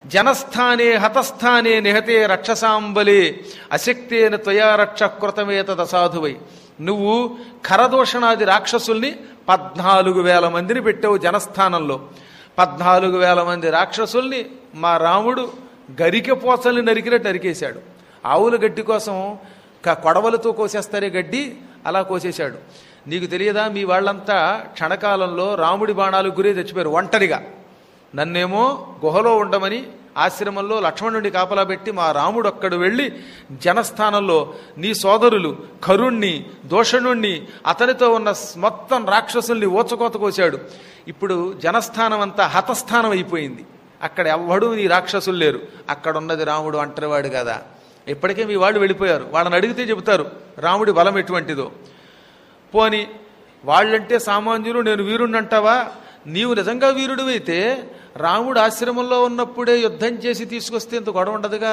జనస్థానే హతస్థానే నిహతే రక్షసాంబలే అశక్తేన త్వయా రక్ష కృతమేతద సాధువై నువ్వు ఖరదూషణాది రాక్షసుల్ని పద్నాలుగు వేల మందిని పెట్టావు జనస్థానంలో పద్నాలుగు వేల మంది రాక్షసుల్ని మా రాముడు గరిక పోచల్ని నరికినట్టు నరికేశాడు ఆవుల గడ్డి కోసం క- కొడవలతో కోసేస్తారే గడ్డి అలా కోసేశాడు నీకు తెలియదా మీ వాళ్ళంతా క్షణకాలంలో రాముడి బాణాలకు గురే చచ్చిపోయారు ఒంటరిగా నన్నేమో గుహలో ఉండమని ఆశ్రమంలో లక్ష్మణుడిని కాపలా పెట్టి మా రాముడు అక్కడు వెళ్ళి జనస్థానంలో నీ సోదరులు కరుణ్ణి దోషణుణ్ణి అతనితో ఉన్న స్- మొత్తం రాక్షసుల్ని ఓచకోత కోశాడు ఇప్పుడు జనస్థానం అంతా హతస్థానం అయిపోయింది అక్కడ ఎవ్వడూ నీ రాక్షసులు లేరు అక్కడ ఉన్నది రాముడు అంటరివాడు కదా ఇప్పటికే మీ వాళ్ళు వెళ్ళిపోయారు వాళ్ళని అడిగితే చెబుతారు రాముడి బలం ఎటువంటిదో పోని వాళ్ళంటే సామాన్యులు నేను వీరుణ్ణి అంటావా నీవు నిజంగా వీరుడివైతే రాముడు ఆశ్రమంలో ఉన్నప్పుడే యుద్ధం చేసి తీసుకొస్తే ఇంత గొడవ ఉండదుగా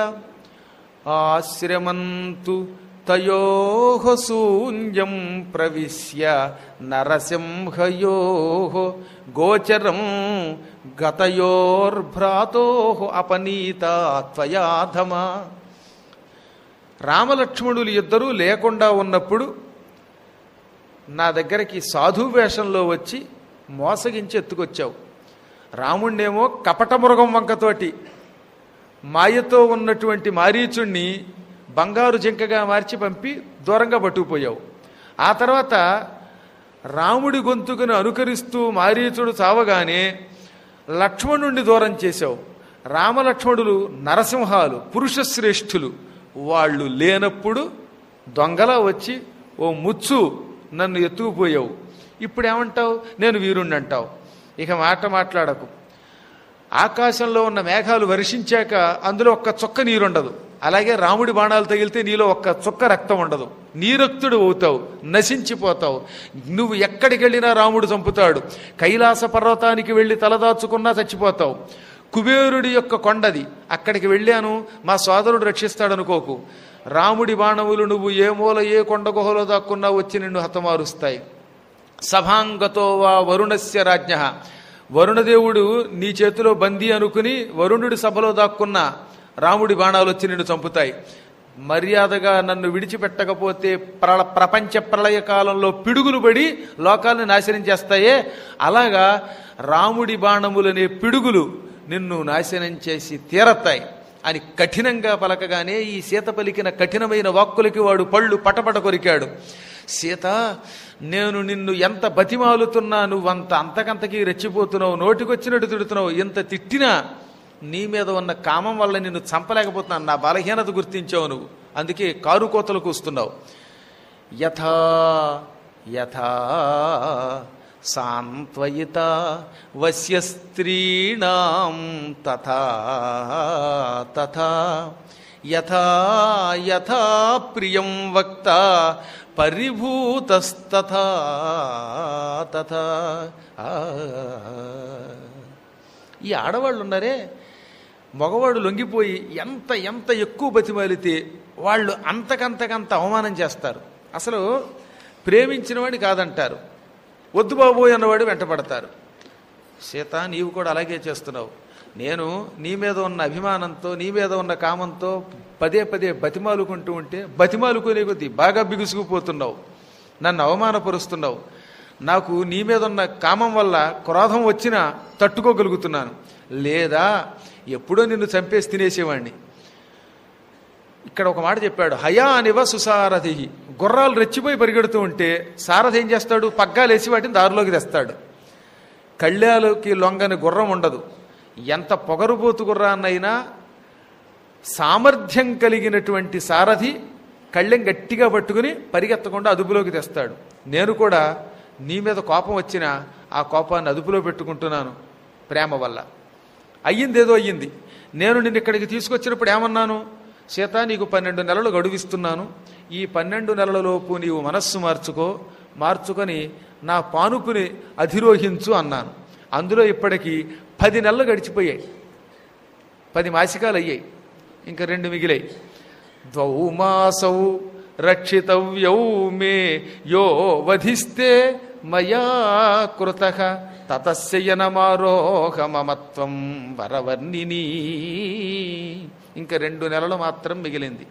ఆశ్రమంతు తయోహ శూన్యం ప్రవిశ్య నరసింహయో గోచరం గతయోర్భ్రాతో అపనీత త్వయాధమా రామలక్ష్మణులు ఇద్దరూ లేకుండా ఉన్నప్పుడు నా దగ్గరికి సాధు వేషంలో వచ్చి మోసగించి ఎత్తుకొచ్చావు రాముణ్ణేమో కపట మృగం వంకతోటి మాయతో ఉన్నటువంటి మారీచుణ్ణి బంగారు జింకగా మార్చి పంపి దూరంగా పట్టుకుపోయావు ఆ తర్వాత రాముడి గొంతుకును అనుకరిస్తూ మారీచుడు చావగానే లక్ష్మణుణ్ణి దూరం చేశావు రామలక్ష్మణులు నరసింహాలు పురుషశ్రేష్ఠులు వాళ్ళు లేనప్పుడు దొంగలా వచ్చి ఓ ముచ్చు నన్ను ఎత్తుకుపోయావు ఇప్పుడు ఏమంటావు నేను వీరుణ్ణి అంటావు ఇక మాట మాట్లాడకు ఆకాశంలో ఉన్న మేఘాలు వర్షించాక అందులో ఒక్క చుక్క నీరుండదు అలాగే రాముడి బాణాలు తగిలితే నీలో ఒక్క చుక్క రక్తం ఉండదు నీరక్తుడు అవుతావు నశించిపోతావు నువ్వు ఎక్కడికి వెళ్ళినా రాముడు చంపుతాడు కైలాస పర్వతానికి వెళ్ళి తలదాచుకున్నా చచ్చిపోతావు కుబేరుడి యొక్క కొండది అక్కడికి వెళ్ళాను మా సోదరుడు రక్షిస్తాడనుకోకు రాముడి బాణములు నువ్వు ఏ మూల ఏ కొండ గుహలో దాక్కున్నా వచ్చి నిన్ను హతమారుస్తాయి సభాంగతో వా వరుణస్య రాజ్ఞ వరుణదేవుడు నీ చేతిలో బందీ అనుకుని వరుణుడి సభలో దాక్కున్న రాముడి బాణాలు వచ్చి నిన్ను చంపుతాయి మర్యాదగా నన్ను విడిచిపెట్టకపోతే ప్రళ ప్రపంచ ప్రళయ కాలంలో పిడుగులు పడి లోకాలను నాశనం చేస్తాయే అలాగా రాముడి బాణములనే పిడుగులు నిన్ను నాశనం చేసి తీరతాయి అని కఠినంగా పలకగానే ఈ సీత పలికిన కఠినమైన వాక్కులకి వాడు పళ్ళు పటపట కొరికాడు సీత నేను నిన్ను ఎంత బతిమాలుతున్నా నువ్వంత అంతకంతకీ రెచ్చిపోతున్నావు నోటికొచ్చినట్టు తిడుతున్నావు ఎంత తిట్టినా నీ మీద ఉన్న కామం వల్ల నిన్ను చంపలేకపోతున్నాను నా బలహీనత గుర్తించావు నువ్వు అందుకే కారు కోతలు కూస్తున్నావు యథా యథా సాంత్వయిత వశ్య స్త్రీణాం తథా తథా యథా యథా ప్రియం వక్త పరిభూతస్తథా తథా ఆ. ఈ ఆడవాళ్ళు ఉన్నారే మగవాడు లొంగిపోయి ఎంత ఎంత ఎక్కువ బతిమాలితే వాళ్ళు అంతకంతకంత అవమానం చేస్తారు అసలు ప్రేమించిన వాడిని కాదంటారు వద్దు బాబోయ్ అన్నవాడు వెంటపడతారు సీత నీవు కూడా అలాగే చేస్తున్నావు నేను నీ మీద ఉన్న అభిమానంతో నీ మీద ఉన్న కామంతో పదే పదే బతిమాలుకుంటూ ఉంటే బతిమాలుకునే కొద్దీ బాగా బిగుసుకుపోతున్నావు నన్ను అవమానపరుస్తున్నావు నాకు నీ మీద ఉన్న కామం వల్ల క్రోధం వచ్చినా తట్టుకోగలుగుతున్నాను లేదా ఎప్పుడో నిన్ను చంపేసి తినేసేవాణ్ణి ఇక్కడ ఒక మాట చెప్పాడు హయా అనివ సుసారథి గుర్రాలు రెచ్చిపోయి పరిగెడుతూ ఉంటే సారథి ఏం చేస్తాడు పగ్గాలేసి వాటిని దారిలోకి తెస్తాడు కళ్యాలకి లొంగని గుర్రం ఉండదు ఎంత పొగరుబోతు గుర్రాన్నైనా సామర్థ్యం కలిగినటువంటి సారథి కళ్ళెం గట్టిగా పట్టుకుని పరిగెత్తకుండా అదుపులోకి తెస్తాడు నేను కూడా నీ మీద కోపం వచ్చినా ఆ కోపాన్ని అదుపులో పెట్టుకుంటున్నాను ప్రేమ వల్ల అయ్యిందేదో అయ్యింది నేను నిన్ను ఇక్కడికి తీసుకొచ్చినప్పుడు ఏమన్నాను సీత నీకు పన్నెండు నెలలు గడువిస్తున్నాను ఈ పన్నెండు నెలలలోపు నీవు మనస్సు మార్చుకో మార్చుకొని నా పానుపుని అధిరోహించు అన్నాను అందులో ఇప్పటికీ పది నెలలు గడిచిపోయాయి పది మాసికాలు అయ్యాయి ఇంకా రెండు మిగిలాయి ద్వౌ మాసౌ రక్షితవ్యౌ మే యో వధిస్తే మయా కృత తతశయనమారోహ మమత్వం వరవర్ణిని ఇంకా రెండు నెలలు మాత్రం మిగిలింది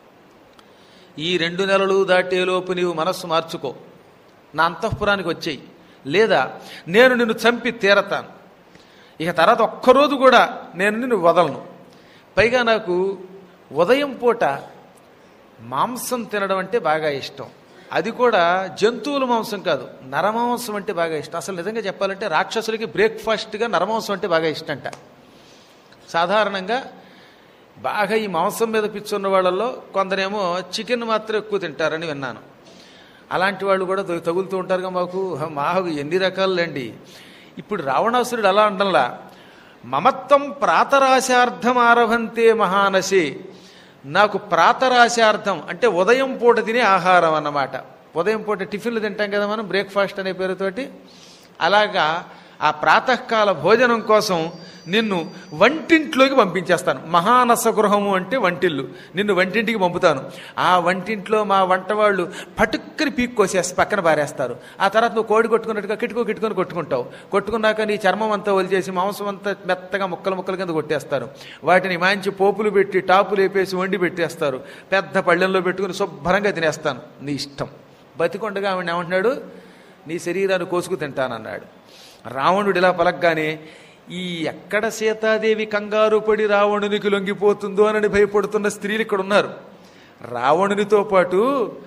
ఈ రెండు నెలలు దాటేలోపు నీవు మనస్సు మార్చుకో నా అంతఃపురానికి వచ్చేయి లేదా నేను నిన్ను చంపి తీరతాను ఇక తర్వాత ఒక్కరోజు కూడా నేను నిన్ను వదలను పైగా నాకు ఉదయం పూట మాంసం తినడం అంటే బాగా ఇష్టం అది కూడా జంతువుల మాంసం కాదు నరమాంసం అంటే బాగా ఇష్టం అసలు నిజంగా చెప్పాలంటే రాక్షసులకి బ్రేక్ఫాస్ట్గా నరమాంసం అంటే బాగా ఇష్టంట సాధారణంగా బాగా ఈ మాంసం మీద పిచ్చున్న వాళ్ళల్లో కొందరేమో చికెన్ మాత్రం ఎక్కువ తింటారని విన్నాను అలాంటి వాళ్ళు కూడా తగు- తగులుతూ ఉంటారుగా మాకు హ, మాకు ఎన్ని రకాలండి ఇప్పుడు రావణాసురుడు అలా అంటంలా మమత్వం ప్రాతరాశార్థం ఆరభంతే మహానసి నాకు ప్రాతరాశార్థం అంటే ఉదయం పూట తినే ఆహారం అన్నమాట ఉదయం పూట టిఫిన్లు తింటాం కదా మనం బ్రేక్ఫాస్ట్ అనే పేరుతోటి అలాగా ఆ ప్రాతకాల భోజనం కోసం నిన్ను వంటింట్లోకి పంపించేస్తాను మహానస గృహము అంటే వంటిల్లు నిన్ను వంటింటికి పంపుతాను ఆ వంటింట్లో మా వంట వాళ్ళు పటుక్కని పీక్ కోసేసి పక్కన పారేస్తారు ఆ తర్వాత నువ్వు కోడి కొట్టుకున్నట్టుగా కిటుకో కిట్టుకొని కొట్టుకుంటావు కొట్టుకున్నాక నీ చర్మం అంతా వదిలేసి మాంసం అంతా మెత్తగా ముక్కలు ముక్కల కింద కొట్టేస్తారు వాటిని మంచి పోపులు పెట్టి టాపులు వేపేసి వండి పెట్టేస్తారు పెద్ద పళ్ళెంలో పెట్టుకుని శుభ్రంగా తినేస్తాను నీ ఇష్టం బతికొండగా ఆవిడ ఏమంటున్నాడు నీ శరీరాన్ని కోసుకు తింటానన్నాడు రావణుడు ఇలా పలగ్గానే ఈ ఎక్కడ సీతాదేవి కంగారు పడి రావణునికి లొంగిపోతుందో అని భయపడుతున్న స్త్రీలు ఇక్కడ ఉన్నారు రావణునితో పాటు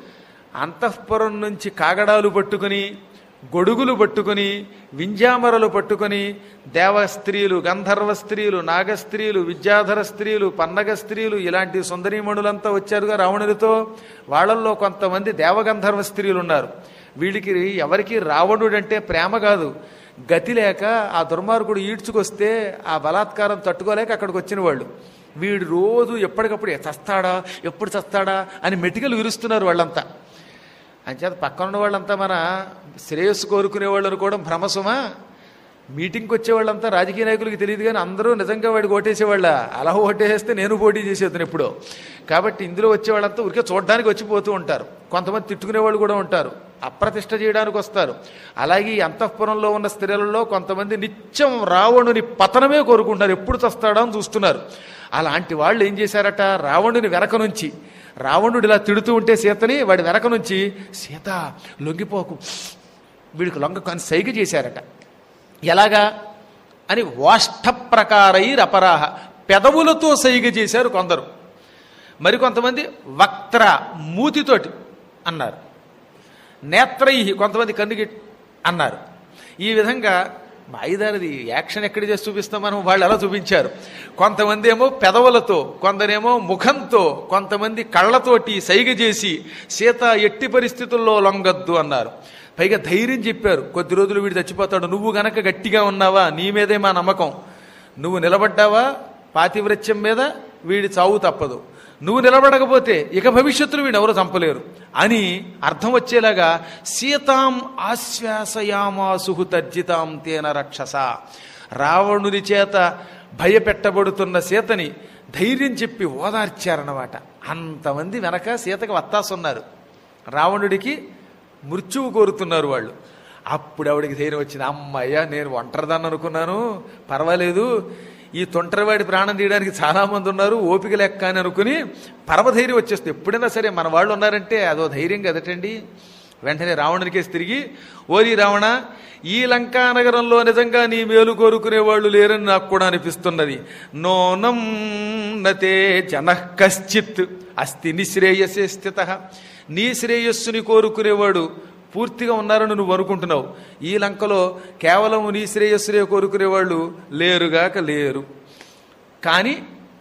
అంతఃపురం నుంచి కాగడాలు పట్టుకుని గొడుగులు పట్టుకుని వింజామరలు పట్టుకుని దేవ స్త్రీలు గంధర్వ స్త్రీలు నాగ స్త్రీలు విద్యాధర స్త్రీలు పన్నగ స్త్రీలు ఇలాంటి సుందరీమణులంతా వచ్చారుగా రావణునితో వాళ్ళల్లో కొంతమంది దేవగంధర్వ స్త్రీలు ఉన్నారు వీళ్ళకి ఎవరికి రావణుడంటే ప్రేమ కాదు గతి లేక ఆ దుర్మార్గుడు ఈడ్చుకొస్తే ఆ బలాత్కారం తట్టుకోలేక అక్కడికి వచ్చిన వాళ్ళు వీడు రోజు ఎప్పటికప్పుడు చస్తాడా ఎప్పుడు చస్తాడా అని మెటికలు విరుస్తున్నారు వాళ్ళంతా అంచేత పక్కన ఉన్న వాళ్ళంతా మన శ్రేయస్సు కోరుకునే వాళ్ళు అనుకోవడం భ్రమసుమా మీటింగ్కి వచ్చే వాళ్ళంతా రాజకీయ నాయకులకి తెలియదు కానీ అందరూ నిజంగా వాడికి ఓటేసేవాళ్ళ అలా ఓటేస్తే నేను పోటీ చేసేద్దాను ఎప్పుడో కాబట్టి ఇందులో వచ్చే వాళ్ళంతా ఊరికే చూడడానికి వచ్చిపోతూ ఉంటారు కొంతమంది తిట్టుకునే వాళ్ళు కూడా ఉంటారు అప్రతిష్ట చేయడానికి వస్తారు అలాగే ఈ అంతఃపురంలో ఉన్న స్త్రీలలో కొంతమంది నిత్యం రావణుని పతనమే కోరుకుంటారు ఎప్పుడు చస్తాడా అని చూస్తున్నారు అలాంటి వాళ్ళు ఏం చేశారట రావణుని వెనక నుంచి రావణుడు ఇలా తిడుతూ ఉంటే సీతని వాడి వెనక నుంచి సీత లొంగిపోకు వీడికి లొంగ కానీ సైగ చేశారట ఎలాగా అని వాష్ట ప్రకారైరపరాహ పెదవులతో సైగ చేశారు కొందరు మరికొంతమంది వక్త్ర మూతితోటి అన్నారు నేత్రై కొంతమంది కన్నుకి అన్నారు ఈ విధంగా మాయిదారిది యాక్షన్ ఎక్కడ చేసి చూపిస్తాం మనం వాళ్ళు ఎలా చూపించారు కొంతమంది ఏమో పెదవులతో కొందరేమో ముఖంతో కొంతమంది కళ్ళతోటి సైగ చేసి సీత ఎట్టి పరిస్థితుల్లో లొంగద్దు అన్నారు పైగా ధైర్యం చెప్పారు కొద్ది రోజులు వీడు చచ్చిపోతాడు నువ్వు గనక గట్టిగా ఉన్నావా నీ మీదే మా నమ్మకం నువ్వు నిలబడ్డావా పాతివ్రత్యం మీద వీడి చావు తప్పదు నువ్వు నిలబడకపోతే ఇక భవిష్యత్తులో వీడు ఎవరు చంపలేరు అని అర్థం వచ్చేలాగా సీతాం ఆశ్వాసయామాసు తర్జితాం తేన రక్షస రావణుని చేత భయపెట్టబడుతున్న సీతని ధైర్యం చెప్పి ఓదార్చారన్నమాట అంతమంది వెనక సీతకి వత్తాసున్నారు రావణుడికి మృత్యువు కోరుతున్నారు వాళ్ళు అప్పుడు ఆవిడికి ధైర్యం వచ్చింది అమ్మయ్య నేను ఒంటరిదాన్ని అనుకున్నాను పర్వాలేదు ఈ తొంటరివాడి ప్రాణం తీయడానికి చాలా మంది ఉన్నారు ఓపిక లెక్క అని అనుకుని పరమధైర్యం వచ్చేస్తుంది ఎప్పుడైనా సరే మన వాళ్ళు ఉన్నారంటే అదో ధైర్యం కదటండి వెంటనే రావణునికేసి తిరిగి ఓరి రావణ ఈ లంకా నగరంలో నిజంగా నీ మేలు కోరుకునే వాళ్ళు లేరని నాకు కూడా అనిపిస్తున్నది నోనం నతే జన కశ్చిత్ అస్తి నిశ్రేయసే స్థిత నీ శ్రేయస్సుని కోరుకునేవాడు పూర్తిగా ఉన్నారని నువ్వు అనుకుంటున్నావు ఈ లంకలో కేవలం నీ శ్రేయస్సునే కోరుకునేవాళ్ళు లేరుగాక లేరు కానీ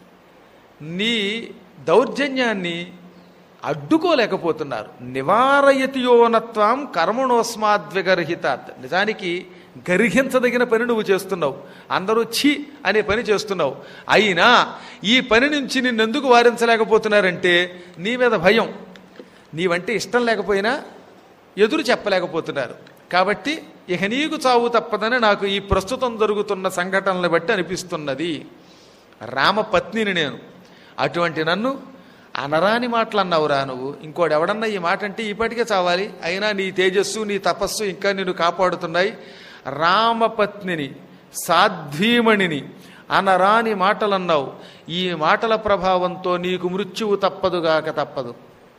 నీ దౌర్జన్యాన్ని అడ్డుకోలేకపోతున్నారు నివారయతి యోనత్వం కర్మణోస్మాద్విగర్హితాత్ నిజానికి గర్హించదగిన పని నువ్వు చేస్తున్నావు అందరూ ఛీ అనే పని చేస్తున్నావు అయినా ఈ పని నుంచి నిన్నెందుకు వారించలేకపోతున్నారంటే నీ మీద భయం నీవంటే ఇష్టం లేకపోయినా ఎదురు చెప్పలేకపోతున్నారు కాబట్టి ఇక నీకు చావు తప్పదని నాకు ఈ ప్రస్తుతం జరుగుతున్న సంఘటనలు బట్టి అనిపిస్తున్నది రామపత్నిని నేను అటువంటి నన్ను అనరాని మాటలు అన్నావురా నువ్వు ఇంకోటి ఎవడన్నా ఈ మాట అంటే ఈపాటికే చావాలి అయినా నీ తేజస్సు నీ తపస్సు ఇంకా నిన్ను కాపాడుతున్నాయి రామపత్నిని సాధ్వీమణిని అనరాని మాటలు అన్నావు ఈ మాటల ప్రభావంతో నీకు మృత్యువు తప్పదుగాక తప్పదు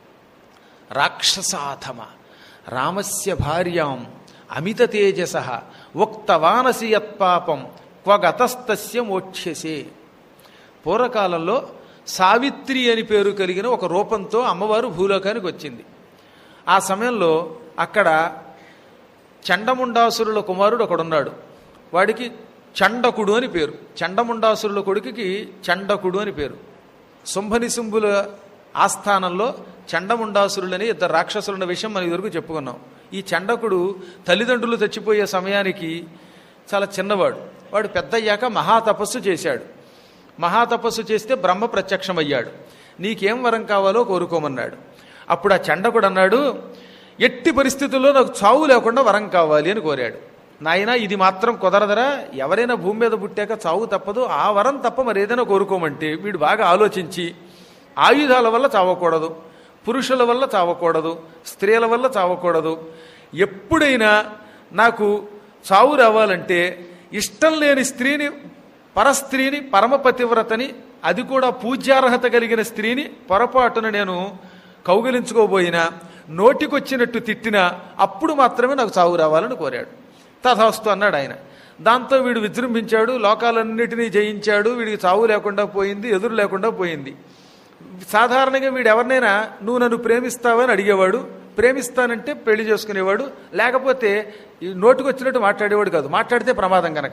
రాక్షసాథమ రామస్య భార్యాం అమిత తేజస ఉక్తవానసి యత్పాపం క్వగతస్తస్య మోక్ష్యసే పూర్వకాలంలో సావిత్రి అని పేరు కలిగిన ఒక రూపంతో అమ్మవారు భూలోకానికి వచ్చింది ఆ సమయంలో అక్కడ చండముండాసురుల కుమారుడు ఒకడున్నాడు వాడికి చండకుడు అని పేరు చండముండాసురుల కొడుకుకి చండకుడు అని పేరు శుంభనిశుంభుల ఆస్థానంలో చండముండాసురులని ఇద్దరు రాక్షసులున్న విషయం మనం ఇదివరకు చెప్పుకున్నాం ఈ చండకుడు తల్లిదండ్రులు చచ్చిపోయే సమయానికి చాలా చిన్నవాడు వాడు పెద్దయ్యాక మహాతపస్సు చేశాడు మహాతపస్సు చేస్తే బ్రహ్మ ప్రత్యక్షమయ్యాడు నీకేం వరం కావాలో కోరుకోమన్నాడు అప్పుడు ఆ చండకుడు అన్నాడు ఎట్టి పరిస్థితుల్లో నాకు చావు లేకుండా వరం కావాలి అని కోరాడు నాయనా ఇది మాత్రం కుదరదరా ఎవరైనా భూమి మీద పుట్టాక చావు తప్పదు ఆ వరం తప్ప మరి ఏదైనా కోరుకోమంటే వీడు బాగా ఆలోచించి ఆయుధాల వల్ల చావకూడదు పురుషుల వల్ల చావకూడదు స్త్రీల వల్ల చావకూడదు ఎప్పుడైనా నాకు చావు రావాలంటే ఇష్టం లేని స్త్రీని పరస్త్రీని పరమపతివ్రతని అది కూడా పూజ్యార్హత కలిగిన స్త్రీని పొరపాటున నేను కౌగిలించుకోబోయినా నోటికొచ్చినట్టు తిట్టినా అప్పుడు మాత్రమే నాకు చావు రావాలని కోరాడు తథాస్తు అన్నాడు ఆయన దాంతో వీడు విజృంభించాడు లోకాలన్నిటినీ జయించాడు వీడికి చావు లేకుండా పోయింది ఎదురు లేకుండా పోయింది సాధారణంగా వీడు ఎవరినైనా నువ్వు నన్ను ప్రేమిస్తావా అని అడిగేవాడు ప్రేమిస్తానంటే పెళ్లి చేసుకునేవాడు లేకపోతే ఈ నోటికొచ్చినట్టు మాట్లాడేవాడు కాదు మాట్లాడితే ప్రమాదం కనుక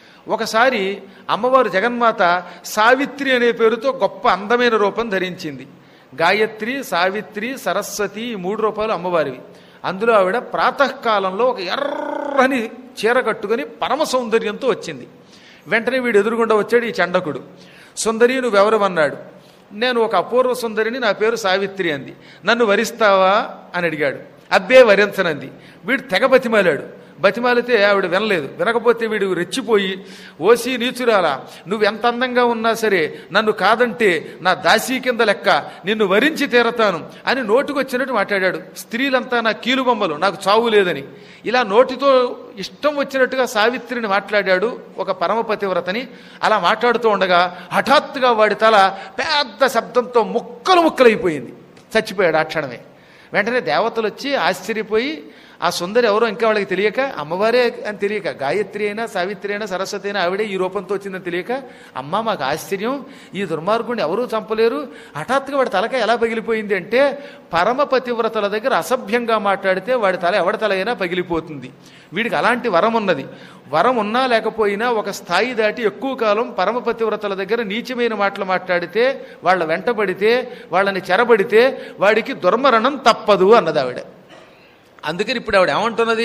ఒకసారి అమ్మవారు జగన్మాత సావిత్రి అనే పేరుతో గొప్ప అందమైన రూపం ధరించింది గాయత్రి సావిత్రి సరస్వతి ఈ మూడు రూపాయలు అమ్మవారివి అందులో ఆవిడ ప్రాతకాలంలో ఒక ఎర్రని చీర కట్టుకొని పరమ సౌందర్యంతో వచ్చింది వెంటనే వీడు ఎదురుగుండా వచ్చాడు ఈ చండకుడు సుందరి నువ్వెవరు అన్నాడు నేను ఒక అపూర్వ సుందరిని నా పేరు సావిత్రి అంది నన్ను వరిస్తావా అని అడిగాడు అబ్బే వరించనంది వీడు తెగ బతిమాలాడు బతిమాలితే ఆవిడ వినలేదు వినకపోతే వీడు రెచ్చిపోయి ఓసి నీచురాలా నువ్వు ఎంత అందంగా ఉన్నా సరే నన్ను కాదంటే నా దాసీ కింద లెక్క నిన్ను వరించి తీరతాను అని నోటుకొచ్చినట్టు మాట్లాడాడు స్త్రీలంతా నా కీలుబొమ్మలు నాకు చావు లేదని ఇలా నోటితో ఇష్టం వచ్చినట్టుగా సావిత్రిని మాట్లాడాడు ఒక పరమపతివ్రతని అలా మాట్లాడుతూ ఉండగా హఠాత్తుగా వాడి తల పెద్ద శబ్దంతో ముక్కలు ముక్కలైపోయింది చచ్చిపోయాడు ఆ క్షణమే వెంటనే దేవతలు వచ్చి ఆశ్చర్యపోయి ఆ సుందరి ఎవరో ఇంకా వాళ్ళకి తెలియక అమ్మవారే అని తెలియక గాయత్రి అయినా సావిత్రి అయినా సరస్వతి అయినా ఆవిడే ఈ రూపంతో వచ్చిందని తెలియక అమ్మ మాకు ఆశ్చర్యం ఈ దుర్మార్గుడిని ఎవరూ చంపలేరు హఠాత్తుగా వాడి తలక ఎలా పగిలిపోయింది అంటే పరమ పతివ్రతల దగ్గర అసభ్యంగా మాట్లాడితే వాడి తల ఎవడి తల అయినా పగిలిపోతుంది వీడికి అలాంటి వరం ఉన్నది వరం ఉన్నా లేకపోయినా ఒక స్థాయి దాటి ఎక్కువ కాలం పరమ పతివ్రతల దగ్గర నీచమైన మాటలు మాట్లాడితే వాళ్ళ వెంటబడితే వాళ్ళని చెరబడితే వాడికి దుర్మరణం తప్పదు అన్నది ఆవిడ అందుకని ఇప్పుడు ఆవిడ ఏమంటున్నది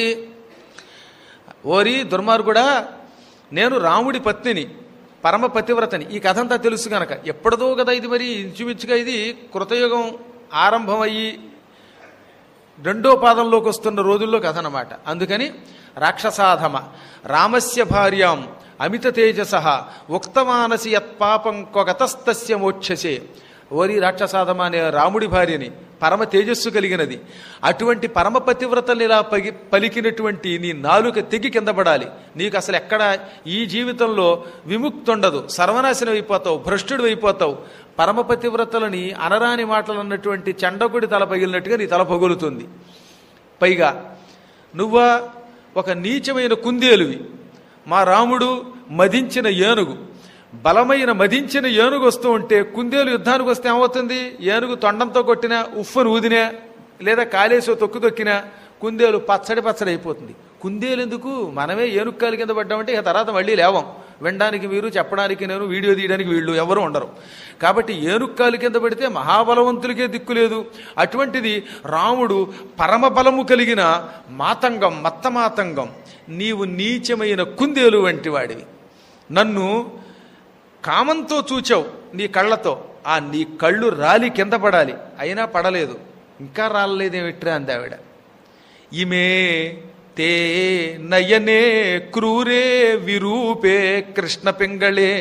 ఓరి దుర్మార్గుడా నేను రాముడి పత్నిని పరమ పతివ్రతని ఈ కథ అంతా తెలుసు కనుక ఎప్పటిదో కదా ఇది మరి ఇంచుమించుగా ఇది కృతయుగం ఆరంభమయ్యి రెండో పాదంలోకి వస్తున్న రోజుల్లో కథ అన్నమాట అందుకని రాక్షసాధమ రామస్య భార్యాం అమిత తేజస ఉక్తమానసి యత్పాపం కొగతస్తస్య మోక్షసే ఓరి రాక్షసాధమ అనే రాముడి భార్యని పరమ తేజస్సు కలిగినది అటువంటి పరమ పతివ్రతలు ఇలా పగి పలికినటువంటి నీ నాలుక తెగి కింద పడాలి నీకు అసలు ఎక్కడ ఈ జీవితంలో విముక్తి ఉండదు సర్వనాశనం అయిపోతావు భ్రష్టుడు అయిపోతావు పరమ పతివ్రతలని అనరాని మాటలు అన్నటువంటి చండకుడి తల పగిలినట్టుగా నీ తల పగులుతుంది పైగా నువ్వా ఒక నీచమైన కుందేలువి మా రాముడు మదించిన ఏనుగు బలమైన మదించిన ఏనుగు వస్తూ ఉంటే కుందేలు యుద్ధానికి వస్తే ఏమవుతుంది ఏనుగు తొండంతో కొట్టినా ఉఫ్ఫను ఊదినా లేదా కాలేసో తొక్కు తొక్కినా కుందేలు పచ్చడి పచ్చడి అయిపోతుంది కుందేలు ఎందుకు మనమే ఏనుక్కాలు కింద పడ్డామంటే ఇక తర్వాత మళ్ళీ లేవం వినడానికి మీరు చెప్పడానికి నేను వీడియో తీయడానికి వీళ్ళు ఎవరు ఉండరు కాబట్టి ఏనుక్కాలు కింద పడితే మహాబలవంతులకే దిక్కు లేదు అటువంటిది రాముడు పరమబలము కలిగిన మాతంగం మత్తమాతంగం నీవు నీచమైన కుందేలు వంటి వాడివి నన్ను కామంతో చూచావు నీ కళ్ళతో ఆ నీ కళ్ళు రాలి కింద పడాలి అయినా పడలేదు ఇంకా రాలేదేమిట్రా అంది ఆవిడ ఇమే తే నయనే క్రూరే విరూపే కృష్ణ పింగళే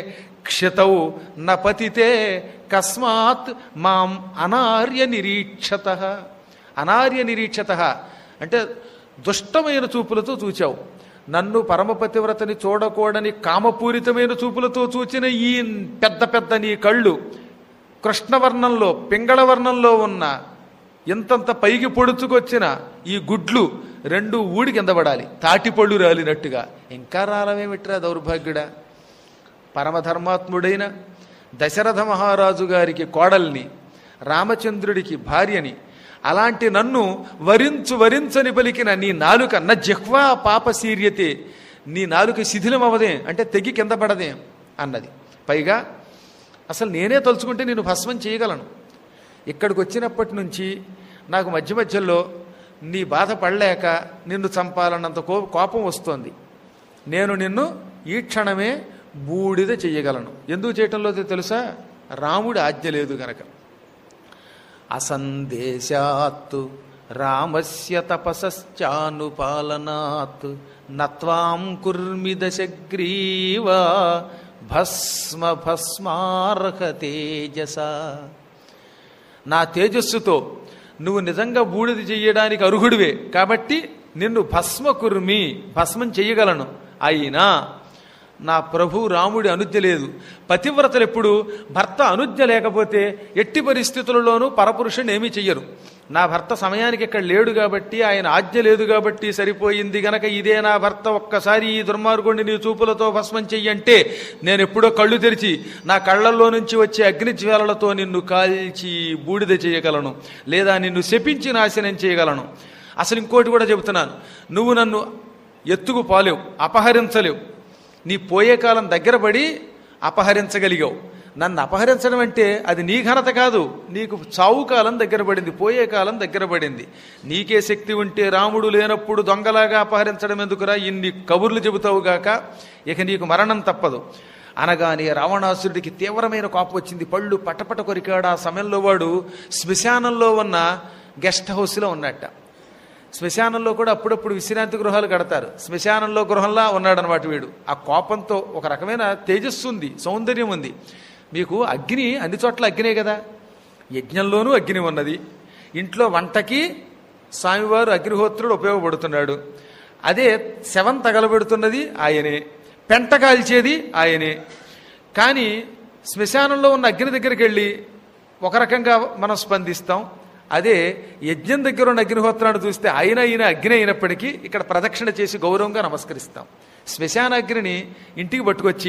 క్షితౌ నపతితే కస్మాత్ మాం అనార్య నిరీక్షత అనార్య నిరీక్షత అంటే దుష్టమైన చూపులతో చూచావు నన్ను పరమపతివ్రతని చూడకూడని కామపూరితమైన చూపులతో చూచిన ఈ పెద్ద పెద్ద నీ కళ్ళు కృష్ణవర్ణంలో పింగళవర్ణంలో ఉన్న ఇంతంత పైకి పొడుచుకొచ్చిన ఈ గుడ్లు రెండు ఊడి కింద పడాలి తాటిపళ్ళు రాలినట్టుగా ఇంకా రాలమేమిట్రా దౌర్భాగ్యుడా పరమధర్మాత్ముడైన దశరథ మహారాజు గారికి కోడల్ని రామచంద్రుడికి భార్యని అలాంటి నన్ను వరించు వరించని పలికిన నీ నాలుక న జిహ్వా పాపశీర్యతే నీ నాలుక శిథిలమవదే అంటే తెగి కింద పడదే అన్నది పైగా అసలు నేనే తలుచుకుంటే నేను భస్మం చేయగలను ఇక్కడికి వచ్చినప్పటి నుంచి నాకు మధ్య మధ్యలో నీ బాధ పడలేక నిన్ను చంపాలన్నంత కో కోపం వస్తోంది నేను నిన్ను ఈ క్షణమే బూడిద చెయ్యగలను ఎందుకు చేయటంలో తెలుసా రాముడి ఆజ్ఞ లేదు గనక అసందేశాత్ రామస్య తపసశ్చానుపాలనాత్ నత్వాం కుర్మి దశగ్రీవ భస్మ భస్మార్హ తేజస నా తేజస్సుతో నువ్వు నిజంగా బూడిద చెయ్యడానికి అర్హుడివే కాబట్టి నిన్ను భస్మ కుర్మి భస్మం చెయ్యగలను అయినా నా ప్రభు రాముడి అనుజ్ఞ లేదు పతివ్రతలు ఎప్పుడు భర్త అనుజ్ఞ లేకపోతే ఎట్టి పరిస్థితులలోనూ పరపురుషుని ఏమీ చెయ్యరు నా భర్త సమయానికి ఇక్కడ లేడు కాబట్టి ఆయన ఆజ్ఞ లేదు కాబట్టి సరిపోయింది గనక ఇదే నా భర్త ఒక్కసారి ఈ దుర్మార్గుడిని నీ చూపులతో భస్మం చెయ్యంటే నేను ఎప్పుడో కళ్ళు తెరిచి నా కళ్ళల్లో నుంచి వచ్చే అగ్నిజ్వాలలతో నిన్ను కాల్చి బూడిద చేయగలను లేదా నిన్ను శపించి నాశనం చేయగలను అసలు ఇంకోటి కూడా చెబుతున్నాను నువ్వు నన్ను ఎత్తుకు పోలేవు అపహరించలేవు నీ పోయే కాలం దగ్గర పడి అపహరించగలిగావు నన్ను అపహరించడం అంటే అది నీ ఘనత కాదు నీకు చావు కాలం దగ్గర పడింది పోయే కాలం దగ్గర పడింది నీకే శక్తి ఉంటే రాముడు లేనప్పుడు దొంగలాగా అపహరించడం ఎందుకురా ఇన్ని కబుర్లు చెబుతావుగాక ఇక నీకు మరణం తప్పదు అనగానే రావణాసురుడికి తీవ్రమైన కోపం వచ్చింది పళ్ళు పటపట కొరికాడు ఆ సమయంలో వాడు శ్మశానంలో ఉన్న గెస్ట్ హౌస్లో ఉన్నట్ట శ్మశానంలో కూడా అప్పుడప్పుడు విశ్రాంతి గృహాలు కడతారు శ్మశానంలో గృహంలా ఉన్నాడనమాట వీడు ఆ కోపంతో ఒక రకమైన తేజస్సు ఉంది సౌందర్యం ఉంది మీకు అగ్ని అన్ని చోట్ల అగ్నే కదా యజ్ఞంలోనూ అగ్ని ఉన్నది ఇంట్లో వంటకి స్వామివారు అగ్నిహోత్రుడు ఉపయోగపడుతున్నాడు అదే శవం తగలబెడుతున్నది ఆయనే పెంట కాల్చేది ఆయనే కానీ శ్మశానంలో ఉన్న అగ్ని దగ్గరికి వెళ్ళి ఒక రకంగా మనం స్పందిస్తాం అదే యజ్ఞం దగ్గర ఉన్న అగ్నిహోత్రాన్ని చూస్తే ఆయన ఈయన అగ్ని అయినప్పటికీ ఇక్కడ ప్రదక్షిణ చేసి గౌరవంగా నమస్కరిస్తాం శ్మశాన అగ్నిని ఇంటికి పట్టుకొచ్చి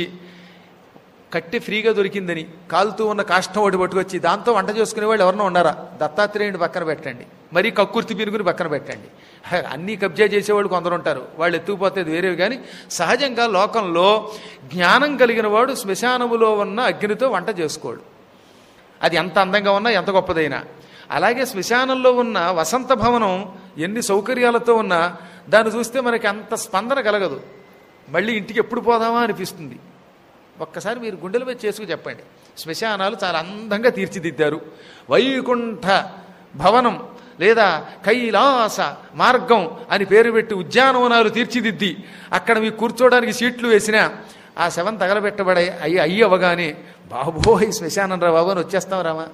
కట్టి ఫ్రీగా దొరికిందని కాలుతూ ఉన్న కాష్టం ఒకటి పట్టుకొచ్చి దాంతో వంట చేసుకునే వాళ్ళు ఎవరన్నా ఉన్నారా దత్తాత్రేయుని పక్కన పెట్టండి మరీ కక్కుర్తి పీనుకుని పక్కన పెట్టండి హ, అన్నీ కబ్జా చేసేవాళ్ళు కొందరు ఉంటారు వాళ్ళు ఎత్తుకుపోతే వేరేవి కానీ సహజంగా లోకంలో జ్ఞానం కలిగిన వాడు శ్మశానములో ఉన్న అగ్నితో వంట చేసుకోడు అది ఎంత అందంగా ఉన్నా ఎంత గొప్పదైనా అలాగే శ్మశానంలో ఉన్న వసంత భవనం ఎన్ని సౌకర్యాలతో ఉన్నా దాన్ని చూస్తే మనకి అంత స్పందన కలగదు మళ్ళీ ఇంటికి ఎప్పుడు పోదామా అనిపిస్తుంది ఒక్కసారి మీరు గుండెల మీద చేసుకు చెప్పండి శ్మశానాలు చాలా అందంగా తీర్చిదిద్దారు వైకుంఠ భవనం లేదా కైలాస మార్గం అని పేరు పెట్టి ఉద్యానవనాలు తీర్చిదిద్ది అక్కడ మీకు కూర్చోవడానికి సీట్లు వేసినా ఆ శవం తగలబెట్టబడే అయ్యి అయ్యి అవగానే బాబోయ్ శ్మశానం రా బాబు అని వచ్చేస్తాం రామా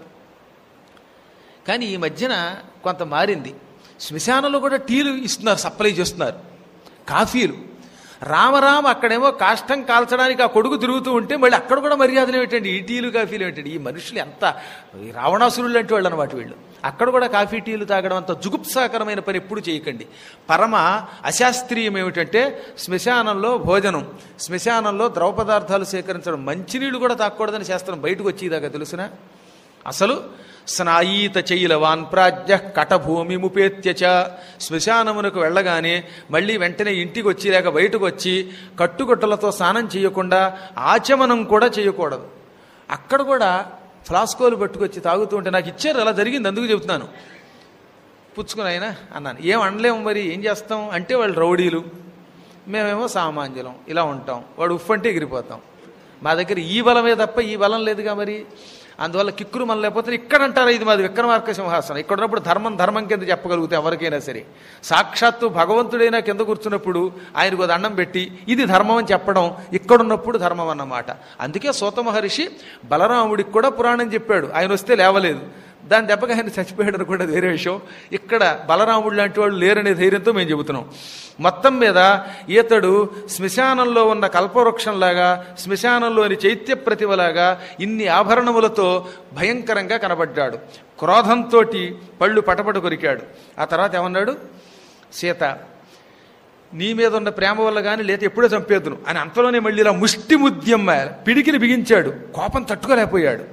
కానీ ఈ మధ్యన కొంత మారింది శ్మశానంలో కూడా టీలు ఇస్తున్నారు సప్లై చేస్తున్నారు కాఫీలు రామరామ అక్కడేమో కాష్టం కాల్చడానికి ఆ కొడుకు తిరుగుతూ ఉంటే మళ్ళీ అక్కడ కూడా మర్యాదలు ఏమిటండి ఈ టీలు కాఫీలు ఏమిటండి ఈ మనుషులు ఎంత ఈ రావణాసురులు అంటే వాళ్ళు అనమాట వీళ్ళు అక్కడ కూడా కాఫీ టీలు తాగడం అంత జుగుప్సాకరమైన పని ఎప్పుడు చేయకండి పరమ అశాస్త్రీయం ఏమిటంటే శ్మశానంలో భోజనం శ్మశానంలో ద్రవ పదార్థాలు సేకరించడం మంచినీళ్ళు కూడా తాగకూడదని శాస్త్రం బయటకు వచ్చేదాకా తెలుసునా అసలు స్నాయీత చైలవాన్ ప్రాజ్య కటభూమి ముపేత్యచ శ్మశానమునకు వెళ్ళగానే మళ్ళీ వెంటనే ఇంటికి వచ్చి లేక బయటకు వచ్చి కట్టుగుట్టలతో స్నానం చేయకుండా ఆచమనం కూడా చేయకూడదు అక్కడ కూడా ఫ్లాస్కోలు పట్టుకొచ్చి తాగుతూ ఉంటే నాకు ఇచ్చారు అలా జరిగింది అందుకు చెబుతున్నాను పుచ్చుకుని ఆయన అన్నాను ఏం అనలేము మరి ఏం చేస్తాం అంటే వాళ్ళు రౌడీలు మేమేమో సామాన్యులం ఇలా ఉంటాం వాడు ఉఫ్ అంటే ఎగిరిపోతాం మా దగ్గర ఈ బలమే తప్ప ఈ బలం లేదుగా మరి అందువల్ల కిక్కురు మన లేకపోతే ఇక్కడ అంటారా ఇది మాది విక్రమార్క సింహాసనం ఇక్కడ ఉన్నప్పుడు ధర్మం ధర్మం కింద చెప్పగలిగితే ఎవరికైనా సరే సాక్షాత్తు భగవంతుడైనా కింద కూర్చున్నప్పుడు ఆయనకు దండం పెట్టి ఇది ధర్మం అని చెప్పడం ఇక్కడున్నప్పుడు ధర్మం అన్నమాట అందుకే సూత మహర్షి బలరాముడికి కూడా పురాణం చెప్పాడు ఆయన వస్తే లేవలేదు దాని దెబ్బగా ఆయన చచ్చిపోయాడు అనుకుంటే వేరే విషయం ఇక్కడ బలరాముడు లాంటి వాళ్ళు లేరనే ధైర్యంతో మేము చెబుతున్నాం మొత్తం మీద ఈతడు శ్మశానంలో ఉన్న కల్పవృక్షంలాగా శ్మశానంలోని చైత్య ప్రతిభలాగా ఇన్ని ఆభరణములతో భయంకరంగా కనబడ్డాడు క్రోధంతో పళ్ళు పటపట కొరికాడు ఆ తర్వాత ఏమన్నాడు సీత నీ మీద ఉన్న ప్రేమ వల్ల కానీ లేతే ఎప్పుడో చంపేద్దును అని అంతలోనే మళ్ళీ ఇలా ముష్టి ముద్యమ్మ పిడికిని బిగించాడు కోపం తట్టుకోలేకపోయాడు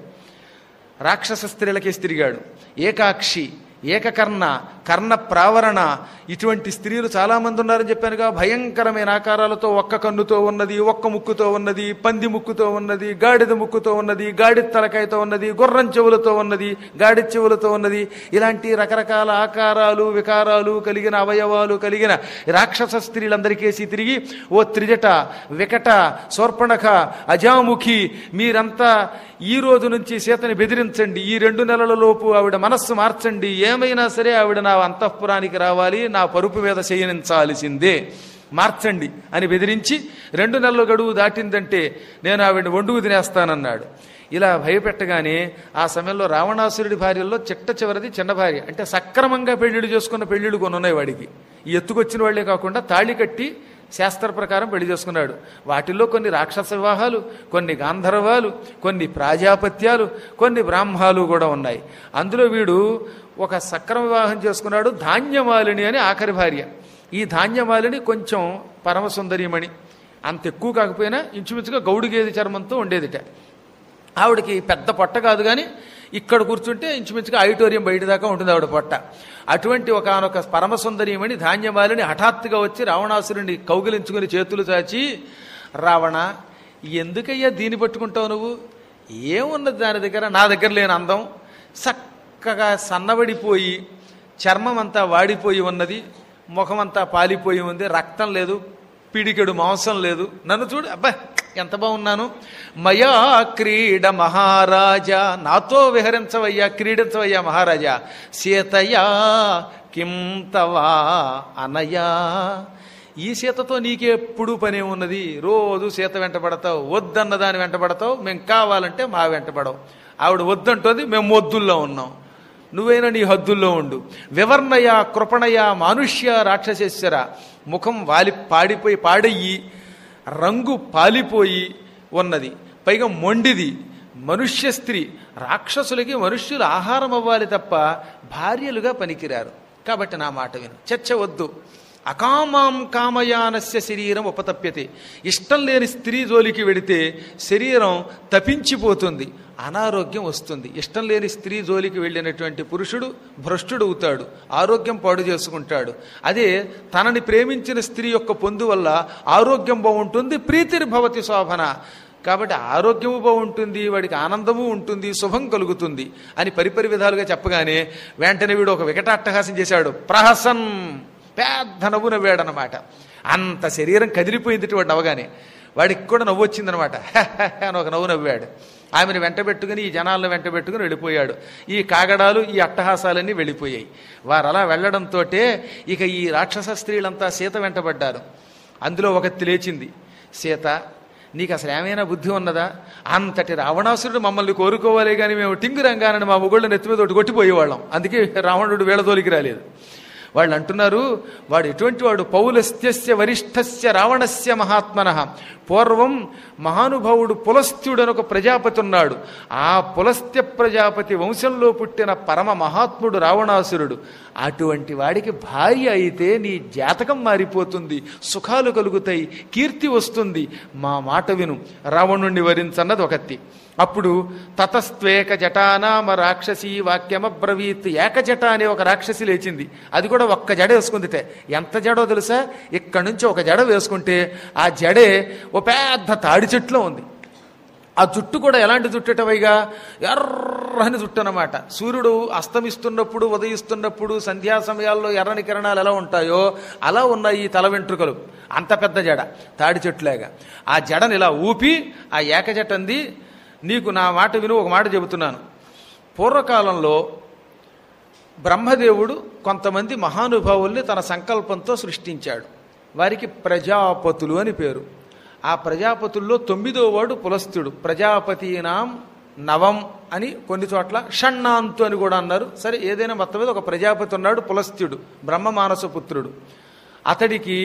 రాక్షస స్త్రీలకేసి తిరిగాడు ఏకాక్షి ఏకకర్ణ కర్ణ ప్రావరణ ఇటువంటి స్త్రీలు చాలామంది ఉన్నారని చెప్పానుగా భయంకరమైన ఆకారాలతో ఒక్క కన్నుతో ఉన్నది ఒక్క ముక్కుతో ఉన్నది పంది ముక్కుతో ఉన్నది గాడిద ముక్కుతో ఉన్నది గాడిద తలకాయతో ఉన్నది గుర్రం చెవులతో ఉన్నది గాడిద చెవులతో ఉన్నది ఇలాంటి రకరకాల ఆకారాలు వికారాలు కలిగిన అవయవాలు కలిగిన రాక్షస స్త్రీలందరికేసి తిరిగి ఓ త్రిజట వికట శోర్పణఖ అజాముఖి మీరంతా ఈ రోజు నుంచి సీతని బెదిరించండి ఈ రెండు నెలల లోపు ఆవిడ మనస్సు మార్చండి ఏమైనా సరే ఆవిడ నా అంతఃపురానికి రావాలి నా పరుపు మీద శయనించాల్సిందే మార్చండి అని బెదిరించి రెండు నెలల గడువు దాటిందంటే నేను ఆవిడ వండుకు తినేస్తానన్నాడు ఇలా భయపెట్టగానే ఆ సమయంలో రావణాసురుడి భార్యల్లో చిట్ట చివరిది చిన్న భార్య అంటే సక్రమంగా పెళ్లిళ్ళు చేసుకున్న పెళ్లిళ్ళు కొన్ని ఉన్నాయి వాడికి ఈ ఎత్తుకొచ్చిన వాళ్లే కాకుండా తాళి కట్టి శాస్త్ర ప్రకారం పెళ్లి చేసుకున్నాడు వాటిల్లో కొన్ని రాక్షస వివాహాలు కొన్ని గాంధర్వాలు కొన్ని ప్రాజాపత్యాలు కొన్ని బ్రాహ్మాలు కూడా ఉన్నాయి అందులో వీడు ఒక సక్రమ వివాహం చేసుకున్నాడు ధాన్యమాలిని అని ఆఖరి భార్య ఈ ధాన్యమాలిని కొంచెం పరమసుందరీమణి అంత ఎక్కువ కాకపోయినా ఇంచుమించుగా గౌడు గేదె చర్మంతో ఉండేదిట ఆవిడకి పెద్ద పొట్ట కాదు కానీ ఇక్కడ కూర్చుంటే ఇంచుమించుగా ఆడిటోరియం బయట దాకా ఉంటుంది ఆవిడ పొట్ట అటువంటి ఒకనొక పరమసుందరీమణి ధాన్యమాలిని హఠాత్తుగా వచ్చి రావణాసురుని కౌగిలించుకుని చేతులు చాచి రావణ ఎందుకయ్యా దీన్ని పట్టుకుంటావు నువ్వు ఏమున్నది దాని దగ్గర నా దగ్గర లేని అందం చక్కగా సన్నబడిపోయి చర్మం అంతా వాడిపోయి ఉన్నది ముఖమంతా పాలిపోయి ఉంది రక్తం లేదు పిడికెడు మాంసం లేదు నన్ను చూడు అబ్బా ఎంత బాగున్నాను మయా క్రీడ మహారాజా నాతో విహరించవయ్యా క్రీడించవయ్యా మహారాజా సీతయా కిం తవా అనయా ఈ సీతతో నీకెప్పుడు పని ఉన్నది రోజు సీత వెంట పడతావు వద్దన్న దాని వెంట పడతావు మేము కావాలంటే మా వెంట పడవు ఆవిడ వద్దంటుంది మేము వద్దుల్లో ఉన్నాం నువ్వైనా నీ హద్దుల్లో ఉండు వివర్ణయ కృపణయ మానుష్య రాక్షసేశ్వర ముఖం వాలి పాడిపోయి పాడయ్యి రంగు పాలిపోయి ఉన్నది పైగా మొండిది మనుష్య స్త్రీ రాక్షసులకి మనుష్యులు ఆహారం అవ్వాలి తప్ప భార్యలుగా పనికిరారు కాబట్టి నా మాట విను చర్చ వద్దు అకామాం కామయానస్య శరీరం ఉపతప్యతే ఇష్టం లేని స్త్రీ జోలికి వెడితే శరీరం తపించిపోతుంది అనారోగ్యం వస్తుంది ఇష్టం లేని స్త్రీ జోలికి వెళ్ళినటువంటి పురుషుడు భ్రష్టుడు అవుతాడు ఆరోగ్యం పాడు చేసుకుంటాడు అదే తనని ప్రేమించిన స్త్రీ యొక్క పొందు వల్ల ఆరోగ్యం బాగుంటుంది ప్రీతిర్భవతి శోభన కాబట్టి ఆరోగ్యము బాగుంటుంది వాడికి ఆనందము ఉంటుంది శుభం కలుగుతుంది అని పరిపరి విధాలుగా చెప్పగానే వెంటనే వీడు ఒక వికటాట్టహాసం చేశాడు ప్రహసన్ పెద్ద నవ్వు నవ్వాడనమాట అంత శరీరం కదిలిపోయింది వాడు నవ్వగానే వాడికి కూడా నవ్వు వచ్చిందనమాట అని ఒక నవ్వు నవ్వాడు ఆమెను వెంట పెట్టుకుని ఈ జనాలను వెంట పెట్టుకుని వెళ్ళిపోయాడు ఈ కాగడాలు ఈ అట్టహాసాలన్నీ వెళ్ళిపోయాయి వారు అలా వెళ్ళడంతో ఇక ఈ రాక్షస స్త్రీలంతా సీత వెంటబడ్డారు అందులో ఒకటి లేచింది సీత నీకు అసలు ఏమైనా బుద్ధి ఉన్నదా అంతటి రావణాసురుడు మమ్మల్ని కోరుకోవాలి కానీ మేము టింగు రంగానని మా ముగుళ్ళు నెత్తి మీద ఒకటి కొట్టిపోయేవాళ్ళం అందుకే రావణుడు వేళతోలికి రాలేదు వాళ్ళు అంటున్నారు వాడు ఎటువంటి వాడు పౌలస్త్యస్య వరిష్ఠస్య రావణస్య మహాత్మన పూర్వం మహానుభావుడు పులస్త్యుడు అని ఒక ప్రజాపతి ఉన్నాడు ఆ పులస్త్య ప్రజాపతి వంశంలో పుట్టిన పరమ మహాత్ముడు రావణాసురుడు అటువంటి వాడికి భార్య అయితే నీ జాతకం మారిపోతుంది సుఖాలు కలుగుతాయి కీర్తి వస్తుంది మా మాట విను రావణుణ్ణి వరించన్నది ఒకటి అప్పుడు తతస్త్వేక జటానామ రాక్షసి వాక్యమబ్రవీత్ ఏకజట అనే ఒక రాక్షసి లేచింది అది కూడా ఒక్క జడ వేసుకుందిటే ఎంత జడో తెలుసా ఇక్కడి నుంచి ఒక జడ వేసుకుంటే ఆ జడే ఓ పెద్ద తాడి చెట్లో ఉంది ఆ జుట్టు కూడా ఎలాంటి జుట్టుటవైగా ఎర్రని జుట్టు అనమాట సూర్యుడు అస్తమిస్తున్నప్పుడు ఉదయిస్తున్నప్పుడు సంధ్యా సమయాల్లో ఎర్రని కిరణాలు ఎలా ఉంటాయో అలా ఉన్నాయి ఈ తల వెంట్రుకలు అంత పెద్ద జడ తాడి చెట్టులాగా ఆ జడని ఇలా ఊపి ఆ ఏకజటంది నీకు నా మాట విను ఒక మాట చెబుతున్నాను పూర్వకాలంలో బ్రహ్మదేవుడు కొంతమంది మహానుభావుల్ని తన సంకల్పంతో సృష్టించాడు వారికి ప్రజాపతులు అని పేరు ఆ ప్రజాపతుల్లో తొమ్మిదో వాడు పులస్తుడు ప్రజాపతీనాం నవం అని కొన్ని చోట్ల షణ్ణాంతు అని కూడా అన్నారు సరే ఏదైనా మొత్తం మీద ఒక ప్రజాపతి ఉన్నాడు పులస్త్యుడు బ్రహ్మ మానస పుత్రుడు అతడికి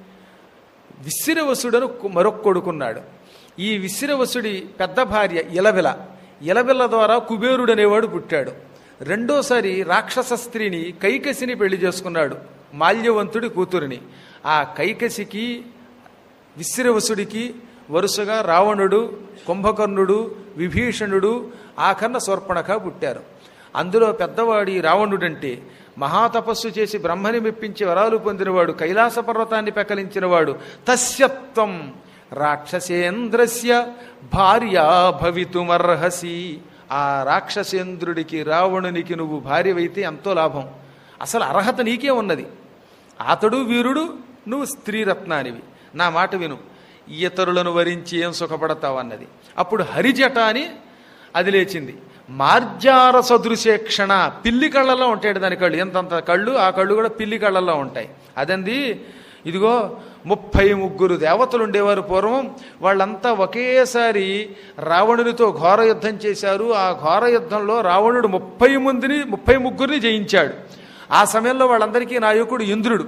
విశ్రవసుడను మరొక కొడుకున్నాడు ఈ విశ్రవసుడి పెద్ద భార్య ఇలబిల ఇలబిల ద్వారా కుబేరుడు అనేవాడు పుట్టాడు రెండోసారి రాక్షస స్త్రీని కైకసిని పెళ్లి చేసుకున్నాడు మాల్యవంతుడి కూతురిని ఆ కైకసికి విశ్రవసుడికి వరుసగా రావణుడు కుంభకర్ణుడు విభీషణుడు ఆఖరణ శూర్పణఖ పుట్టారు అందులో పెద్దవాడి రావణుడంటే మహాతపస్సు చేసి బ్రహ్మని మెప్పించి వరాలు పొందినవాడు కైలాస పర్వతాన్ని పెకలించినవాడు తస్యత్వం రాక్షసేంద్రస్య భార్యా భవితుమర్హసి ఆ రాక్షసేంద్రుడికి రావణునికి నువ్వు భార్యవైతే ఎంతో లాభం అసలు అర్హత నీకే ఉన్నది అతడు వీరుడు నువ్వు స్త్రీరత్నానివి నా మాట విను ఇతరులను వరించి ఏం సుఖపడతావు అన్నది అప్పుడు హరిజట అని అది లేచింది మార్జార సదృశేక్షణ పిల్లి కళ్ళల్లో ఉంటాయి దాని కళ్ళు ఎంతంత కళ్ళు ఆ కళ్ళు కూడా పిల్లి కళ్ళల్లో ఉంటాయి అదంది ఇదిగో ముప్పై ముగ్గురు దేవతలు ఉండేవారు పూర్వం వాళ్ళంతా ఒకేసారి రావణునితో ఘోర యుద్ధం చేశారు ఆ ఘోర యుద్ధంలో రావణుడు ముప్పై మందిని ముప్పై ముగ్గురిని జయించాడు ఆ సమయంలో వాళ్ళందరికీ నాయకుడు ఇంద్రుడు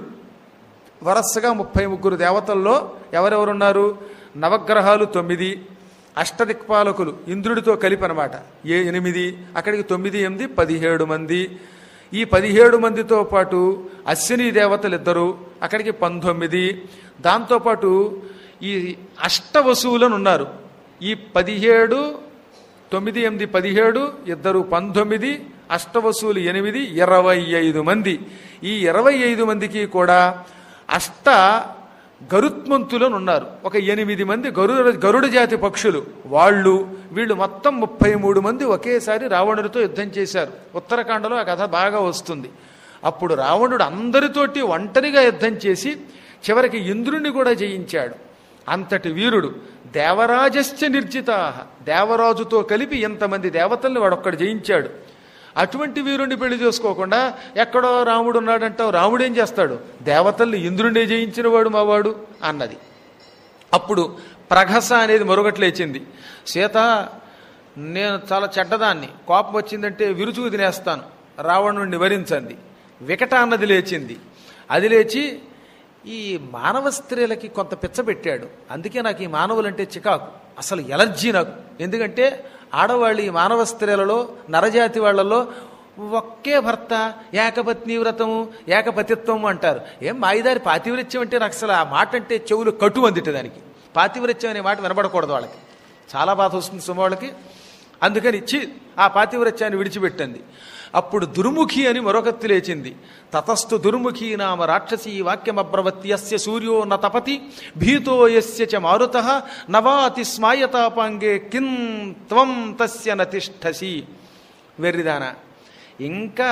వరసగా ముప్పై ముగ్గురు దేవతల్లో ఎవరెవరున్నారు నవగ్రహాలు తొమ్మిది అష్టదిక్పాలకులు ఇంద్రుడితో కలిపి అనమాట ఏ ఎనిమిది అక్కడికి తొమ్మిది ఎనిమిది పదిహేడు మంది ఈ పదిహేడు మందితో పాటు అశ్విని దేవతలు ఇద్దరు అక్కడికి పంతొమ్మిది దాంతోపాటు ఈ అష్టవసువులను ఉన్నారు ఈ పదిహేడు తొమ్మిది ఎనిమిది పదిహేడు ఇద్దరు పంతొమ్మిది అష్టవసువులు ఎనిమిది ఇరవై ఐదు మంది ఈ ఇరవై ఐదు మందికి కూడా అష్ట గరుత్మంతులను ఉన్నారు ఒక ఎనిమిది మంది గరుడ గరుడ జాతి పక్షులు వాళ్ళు వీళ్ళు మొత్తం ముప్పై మూడు మంది ఒకేసారి రావణుడితో యుద్ధం చేశారు ఉత్తరాఖండలో ఆ కథ బాగా వస్తుంది అప్పుడు రావణుడు అందరితోటి ఒంటరిగా యుద్ధం చేసి చివరికి ఇంద్రుణ్ణి కూడా జయించాడు అంతటి వీరుడు దేవరాజశ్చ నిర్జిత దేవరాజుతో కలిపి ఎంతమంది దేవతల్ని వాడొక్కడు జయించాడు అటువంటి వీరుణ్ణి పెళ్లి చేసుకోకుండా ఎక్కడో రాముడు ఉన్నాడంటావు రాముడు ఏం చేస్తాడు దేవతల్ని ఇంద్రుణ్ణి జయించిన వాడు మావాడు అన్నది అప్పుడు ప్రఘస అనేది మరొకటి లేచింది సీత నేను చాలా చెడ్డదాన్ని కోపం వచ్చిందంటే విరుచుకు తినేస్తాను రావణుణ్ణి వరించండి వికట అన్నది లేచింది అది లేచి ఈ మానవ స్త్రీలకి కొంత పిచ్చబెట్టాడు అందుకే నాకు ఈ మానవులంటే చికాకు అసలు ఎలర్జీ నాకు ఎందుకంటే ఆడవాళ్ళు ఈ మానవ స్త్రీలలో నరజాతి వాళ్ళలో ఒకే భర్త ఏకపత్ని వ్రతము ఏకపతిత్వము అంటారు ఏం మాయిదారి పాతివ్రత్యం అంటే నాకు అసలు ఆ మాట అంటే చెవులు కటు అందిట దానికి పాతివ్రత్యం అనే మాట వినబడకూడదు వాళ్ళకి చాలా బాధ వస్తుంది సుమ వాళ్ళకి అందుకని ఇచ్చి ఆ పాతివ్రత్యాన్ని విడిచిపెట్టింది అప్పుడు దుర్ముఖి అని మరొకత్తి లేచింది తతస్థు దుర్ముఖి నామ రాక్షసీ వాక్యమబ్రవతి యస్య సూర్యో న తపతి భీతో యస్య చ మారుత నవాతి స్మాయతాపాంగే కిం త్వం తస్య నతిష్టసి వెర్రిదానా ఇంకా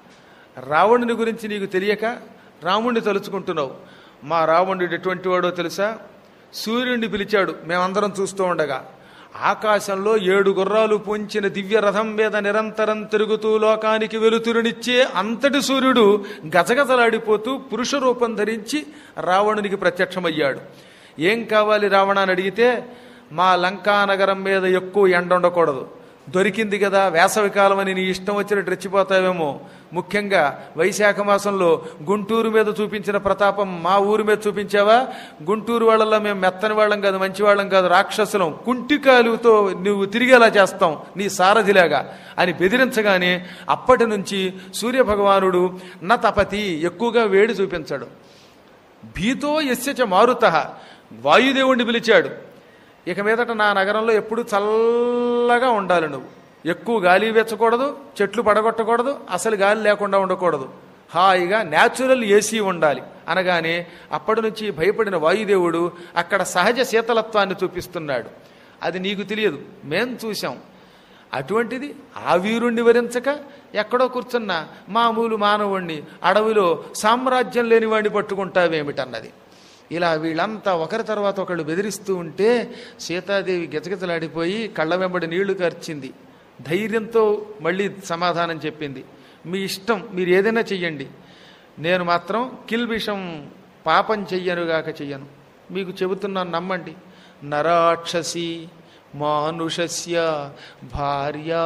రావణుని గురించి నీకు తెలియక రాముణ్ణి తలుచుకుంటున్నావు మా రావణుడు ఎటువంటి వాడో తెలుసా సూర్యుడిని పిలిచాడు మేమందరం చూస్తూ ఉండగా ఆకాశంలో ఏడు గుర్రాలు పొంచిన దివ్య రథం మీద నిరంతరం తిరుగుతూ లోకానికి వెలుతురునిచ్చే అంతటి సూర్యుడు గజగజలాడిపోతూ పురుష రూపం ధరించి రావణునికి ప్రత్యక్షమయ్యాడు ఏం కావాలి రావణ అని అడిగితే మా లంకా నగరం మీద ఎక్కువ ఎండ ఉండకూడదు దొరికింది కదా వేసవి కాలం అని నీ ఇష్టం వచ్చినట్టు రెచ్చిపోతావేమో ముఖ్యంగా వైశాఖ మాసంలో గుంటూరు మీద చూపించిన ప్రతాపం మా ఊరి మీద చూపించావా గుంటూరు వాళ్ళల్లో మేము మెత్తని వాళ్ళం కాదు మంచి వాళ్ళం కాదు రాక్షసులం కుంటికాలుతో నువ్వు తిరిగేలా చేస్తాం నీ సారథిలాగా అని బెదిరించగానే అప్పటి నుంచి సూర్యభగవానుడు నా తపతి ఎక్కువగా వేడి చూపించాడు భీతో ఎస్యచ మారుత వాయుదేవుణ్ణి పిలిచాడు ఇక మీదట నా నగరంలో ఎప్పుడు చల్లగా ఉండాలి నువ్వు ఎక్కువ గాలి వెచ్చకూడదు చెట్లు పడగొట్టకూడదు అసలు గాలి లేకుండా ఉండకూడదు హాయిగా న్యాచురల్ ఏసీ ఉండాలి అనగానే అప్పటి నుంచి భయపడిన వాయుదేవుడు అక్కడ సహజ శీతలత్వాన్ని చూపిస్తున్నాడు అది నీకు తెలియదు మేం చూసాం అటువంటిది ఆ వీరుణ్ణి వరించక ఎక్కడో కూర్చున్న మామూలు మానవుణ్ణి అడవిలో సామ్రాజ్యం లేని వాడిని పట్టుకుంటావేమిటన్నది ఇలా వీళ్ళంతా ఒకరి తర్వాత ఒకళ్ళు బెదిరిస్తూ ఉంటే సీతాదేవి గిజగిజలాడిపోయి కళ్ళ వెంబడి నీళ్లు కార్చింది ధైర్యంతో మళ్ళీ సమాధానం చెప్పింది మీ ఇష్టం మీరు ఏదైనా చెయ్యండి నేను మాత్రం కిల్బిషం పాపం చెయ్యనుగాక చెయ్యను మీకు చెబుతున్నాను నమ్మండి నరాక్షసి మానుషస్య భార్యా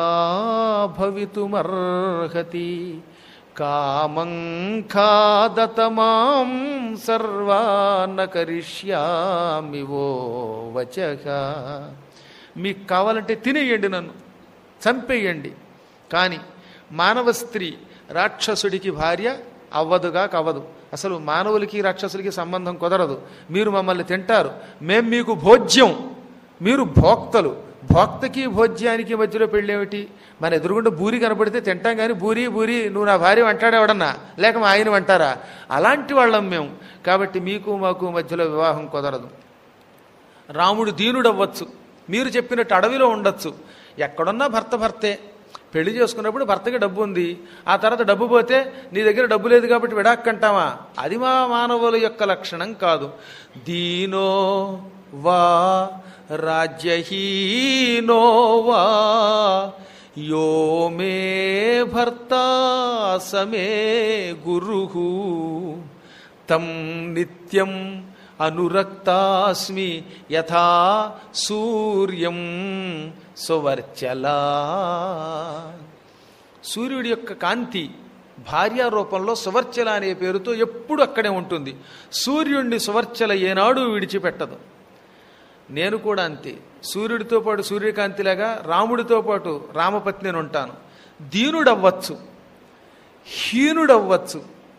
భవితుమర్హతి కామం ఖాదతమాం సర్వాన్న కరిష్యామి ఓ వచక మీకు కావాలంటే తినేయండి నన్ను చంపేయండి కానీ మానవ స్త్రీ రాక్షసుడికి భార్య అవ్వదుగా కవ్వదు అసలు మానవులకి రాక్షసులకి సంబంధం కుదరదు మీరు మమ్మల్ని తింటారు మేం మీకు భోజ్యం మీరు భోక్తలు భోక్తకి భోజ్యానికి మధ్యలో పెళ్ళేమిటి మన ఎదురుగుండా బూరి కనపడితే తింటాం కానీ బూరి బూరి నువ్వు నా భార్య అంటాడేవడన్నా లేక మా ఆయన అంటారా అలాంటి వాళ్ళం మేము కాబట్టి మీకు మాకు మధ్యలో వివాహం కుదరదు రాముడు దీనుడవ్వచ్చు మీరు చెప్పినట్టు అడవిలో ఉండొచ్చు ఎక్కడున్నా భర్త భర్తే పెళ్లి చేసుకున్నప్పుడు భర్తకి డబ్బు ఉంది ఆ తర్వాత డబ్బు పోతే నీ దగ్గర డబ్బు లేదు కాబట్టి విడాక్కంటావా అది మా మానవుల యొక్క లక్షణం కాదు దీనో వా రాజ్యహీనో వా యో మే భర్త సమే గురు తం నిత్యం అనురక్తాస్మి యథా సూర్యం సువర్చలా సూర్యుడి యొక్క కాంతి భార్యా రూపంలో సువర్చల అనే పేరుతో ఎప్పుడు అక్కడే ఉంటుంది సూర్యుడిని సువర్చల ఏనాడు విడిచిపెట్టదు నేను కూడా అంతే సూర్యుడితో పాటు సూర్యకాంతిలాగా రాముడితో పాటు రామపత్ని అని ఉంటాను దీనుడవ్వచ్చు హీనుడవ్వచ్చు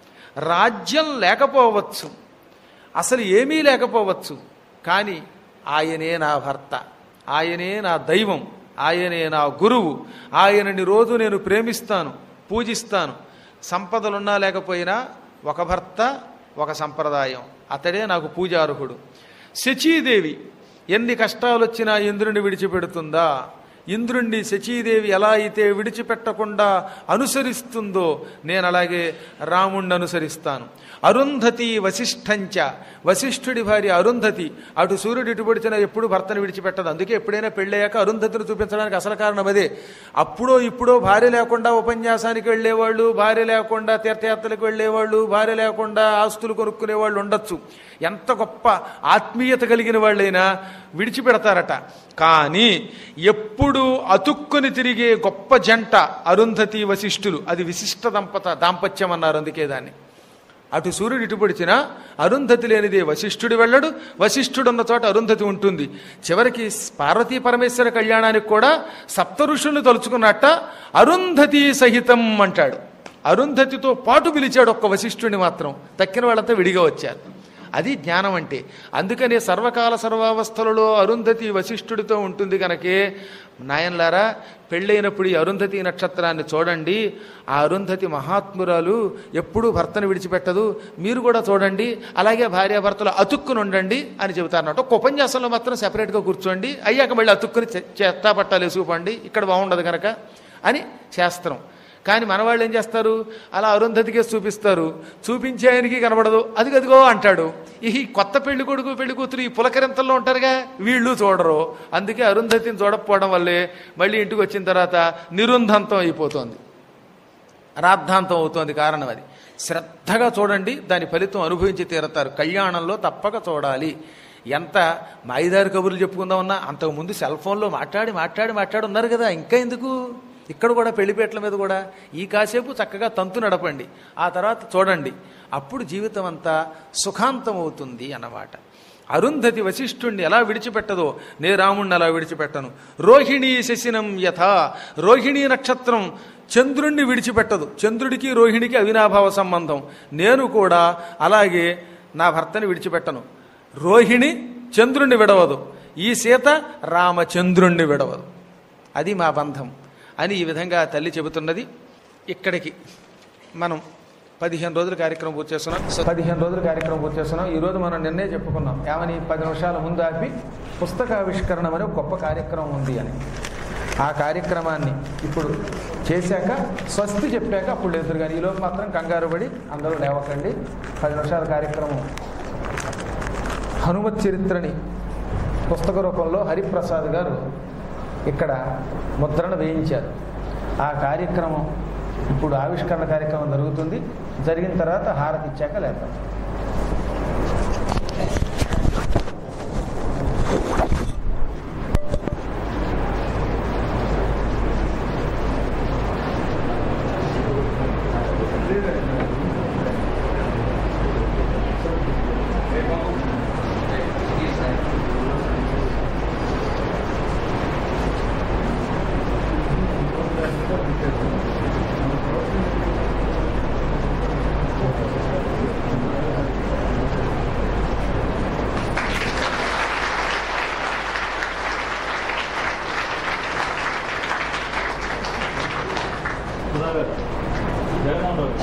రాజ్యం లేకపోవచ్చు అసలు ఏమీ లేకపోవచ్చు కానీ ఆయనే నా భర్త ఆయనే నా దైవం ఆయనే నా గురువు ఆయనని రోజు నేను ప్రేమిస్తాను పూజిస్తాను సంపదలున్నా లేకపోయినా ఒక భర్త ఒక సంప్రదాయం అతడే నాకు పూజార్హుడు శచీదేవి ఎన్ని కష్టాలు వచ్చినా ఇంద్రుని విడిచిపెడుతుందా ఇంద్రుణ్ణి శచీదేవి ఎలా అయితే విడిచిపెట్టకుండా అనుసరిస్తుందో నేను అలాగే రాముణ్ణి అనుసరిస్తాను అరుంధతి వశిష్ఠంచ వశిష్ఠుడి భార్య అరుంధతి అటు సూర్యుడు ఇటు పడిచినా ఎప్పుడు భర్తను విడిచిపెట్టదు అందుకే ఎప్పుడైనా పెళ్ళయ్యాక అరుంధతిని చూపించడానికి అసలు కారణం అదే అప్పుడో ఇప్పుడో భార్య లేకుండా ఉపన్యాసానికి వెళ్ళేవాళ్ళు భార్య లేకుండా తీర్థయాత్రలకు వెళ్ళేవాళ్ళు భార్య లేకుండా ఆస్తులు కొనుక్కునే వాళ్ళు ఉండొచ్చు ఎంత గొప్ప ఆత్మీయత కలిగిన వాళ్ళైనా విడిచిపెడతారట కానీ ఎప్పుడు అతుక్కుని తిరిగే గొప్ప జంట అరుంధతి వశిష్ఠులు అది విశిష్ట దంపత దాంపత్యం అన్నారు అందుకే దాన్ని అటు సూర్యుడు ఇటు పొడిచిన అరుంధతి లేనిదే వశిష్ఠుడు వెళ్ళడు వశిష్ఠుడు ఉన్న చోట అరుంధతి ఉంటుంది చివరికి పార్వతీ పరమేశ్వర కళ్యాణానికి కూడా సప్త ఋషుల్ని తలుచుకున్నట్ట అరుంధతి సహితం అంటాడు అరుంధతితో పాటు పిలిచాడు ఒక్క వశిష్ఠుడిని మాత్రం తక్కిన వాళ్ళంతా విడిగా వచ్చారు అది జ్ఞానం అంటే అందుకనే సర్వకాల సర్వావస్థలలో అరుంధతి వశిష్ఠుడితో ఉంటుంది కనుకే నాయన్లారా పెళ్ళైనప్పుడు ఈ అరుంధతి నక్షత్రాన్ని చూడండి ఆ అరుంధతి మహాత్మురాలు ఎప్పుడూ భర్తను విడిచిపెట్టదు మీరు కూడా చూడండి అలాగే భార్యాభర్తలు అతుక్కుని ఉండండి అని చెబుతారన్నమాట ఒక ఉపన్యాసంలో మాత్రం సెపరేట్గా కూర్చోండి అయ్యాక మళ్ళీ అతుక్కుని చె- చెత్తా పట్టాలు వేసుకుపోండి ఇక్కడ బాగుండదు కనుక అని శాస్త్రం కానీ మనవాళ్ళు ఏం చేస్తారు అలా అరుంధతికే చూపిస్తారు చూపించే ఆయనకి కనబడదు అది గదిగో అంటాడు ఈ కొత్త పెళ్లి కొడుకు పెళ్లి కూతురు ఈ పులకరింతల్లో ఉంటారుగా వీళ్ళు చూడరు అందుకే అరుంధతిని చూడకపోవడం వల్లే మళ్ళీ ఇంటికి వచ్చిన తర్వాత నిరుంధంతం అయిపోతుంది రాద్ధాంతం అవుతోంది కారణం అది శ్రద్ధగా చూడండి దాని ఫలితం అనుభవించి తీరతారు కళ్యాణంలో తప్పక చూడాలి ఎంత మాయిదారి కబుర్లు చెప్పుకుందామన్నా అంతకుముందు సెల్ ఫోన్లో మాట్లాడి మాట్లాడి మాట్లాడి ఉన్నారు కదా ఇంకా ఎందుకు ఇక్కడ కూడా పెళ్లిపేటల మీద కూడా ఈ కాసేపు చక్కగా తంతు నడపండి ఆ తర్వాత చూడండి అప్పుడు జీవితం అంతా సుఖాంతం అవుతుంది అన్నమాట అరుంధతి వశిష్ఠుణ్ణి ఎలా విడిచిపెట్టదో నే రాముణ్ణి అలా విడిచిపెట్టను రోహిణీ శశినం యథ రోహిణీ నక్షత్రం చంద్రుణ్ణి విడిచిపెట్టదు చంద్రుడికి రోహిణికి అవినాభావ సంబంధం నేను కూడా అలాగే నా భర్తని విడిచిపెట్టను రోహిణి చంద్రుణ్ణి విడవదు ఈ సీత రామచంద్రుణ్ణి విడవదు అది మా బంధం అని ఈ విధంగా తల్లి చెబుతున్నది ఇక్కడికి మనం పదిహేను రోజుల కార్యక్రమం పూర్తి చేస్తున్నాం సో పదిహేను రోజుల కార్యక్రమం పూర్తి చేస్తున్నాం ఈ రోజు మనం నిన్నే చెప్పుకున్నాం ఏమని పది నిమిషాల ముందు ఆపి పుస్తకావిష్కరణం అనే ఒక గొప్ప కార్యక్రమం ఉంది అని ఆ కార్యక్రమాన్ని ఇప్పుడు చేశాక స్వస్తి చెప్పాక అప్పుడు లేదు కానీ ఈలోపు మాత్రం కంగారు పడి అందరూ లేవకండి పది నిమిషాల కార్యక్రమం హనుమత్ చరిత్రని పుస్తక రూపంలో హరిప్రసాద్ గారు ఇక్కడ ముద్రణ వేయించారు ఆ కార్యక్రమం ఇప్పుడు ఆవిష్కరణ కార్యక్రమం జరుగుతుంది జరిగిన తర్వాత హారతి ఇచ్చాక లేద్దాం సుధాకర్ జగన్మోహన్ రావు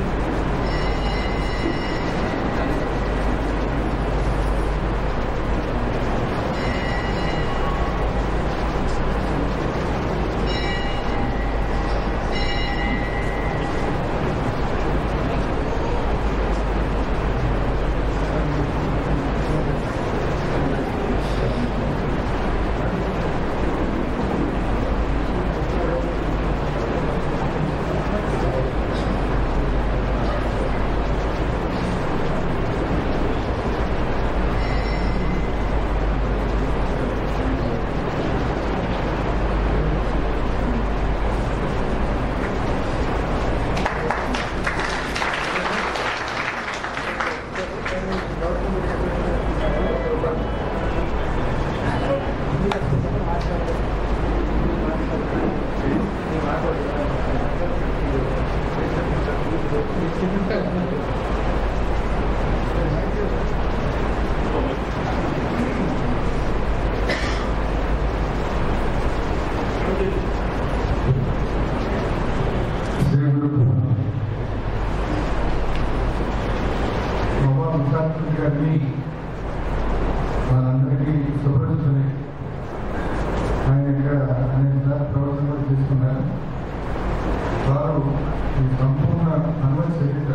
బాబా ముఖాత్మ గారిని మనందరికీ సుపరిచితులే ఆయన ఇక్కడ అనేక ప్రవర్తనలు తీసుకున్నారు వారు ఈ సంపూర్ణ అనుమతి చరిత్ర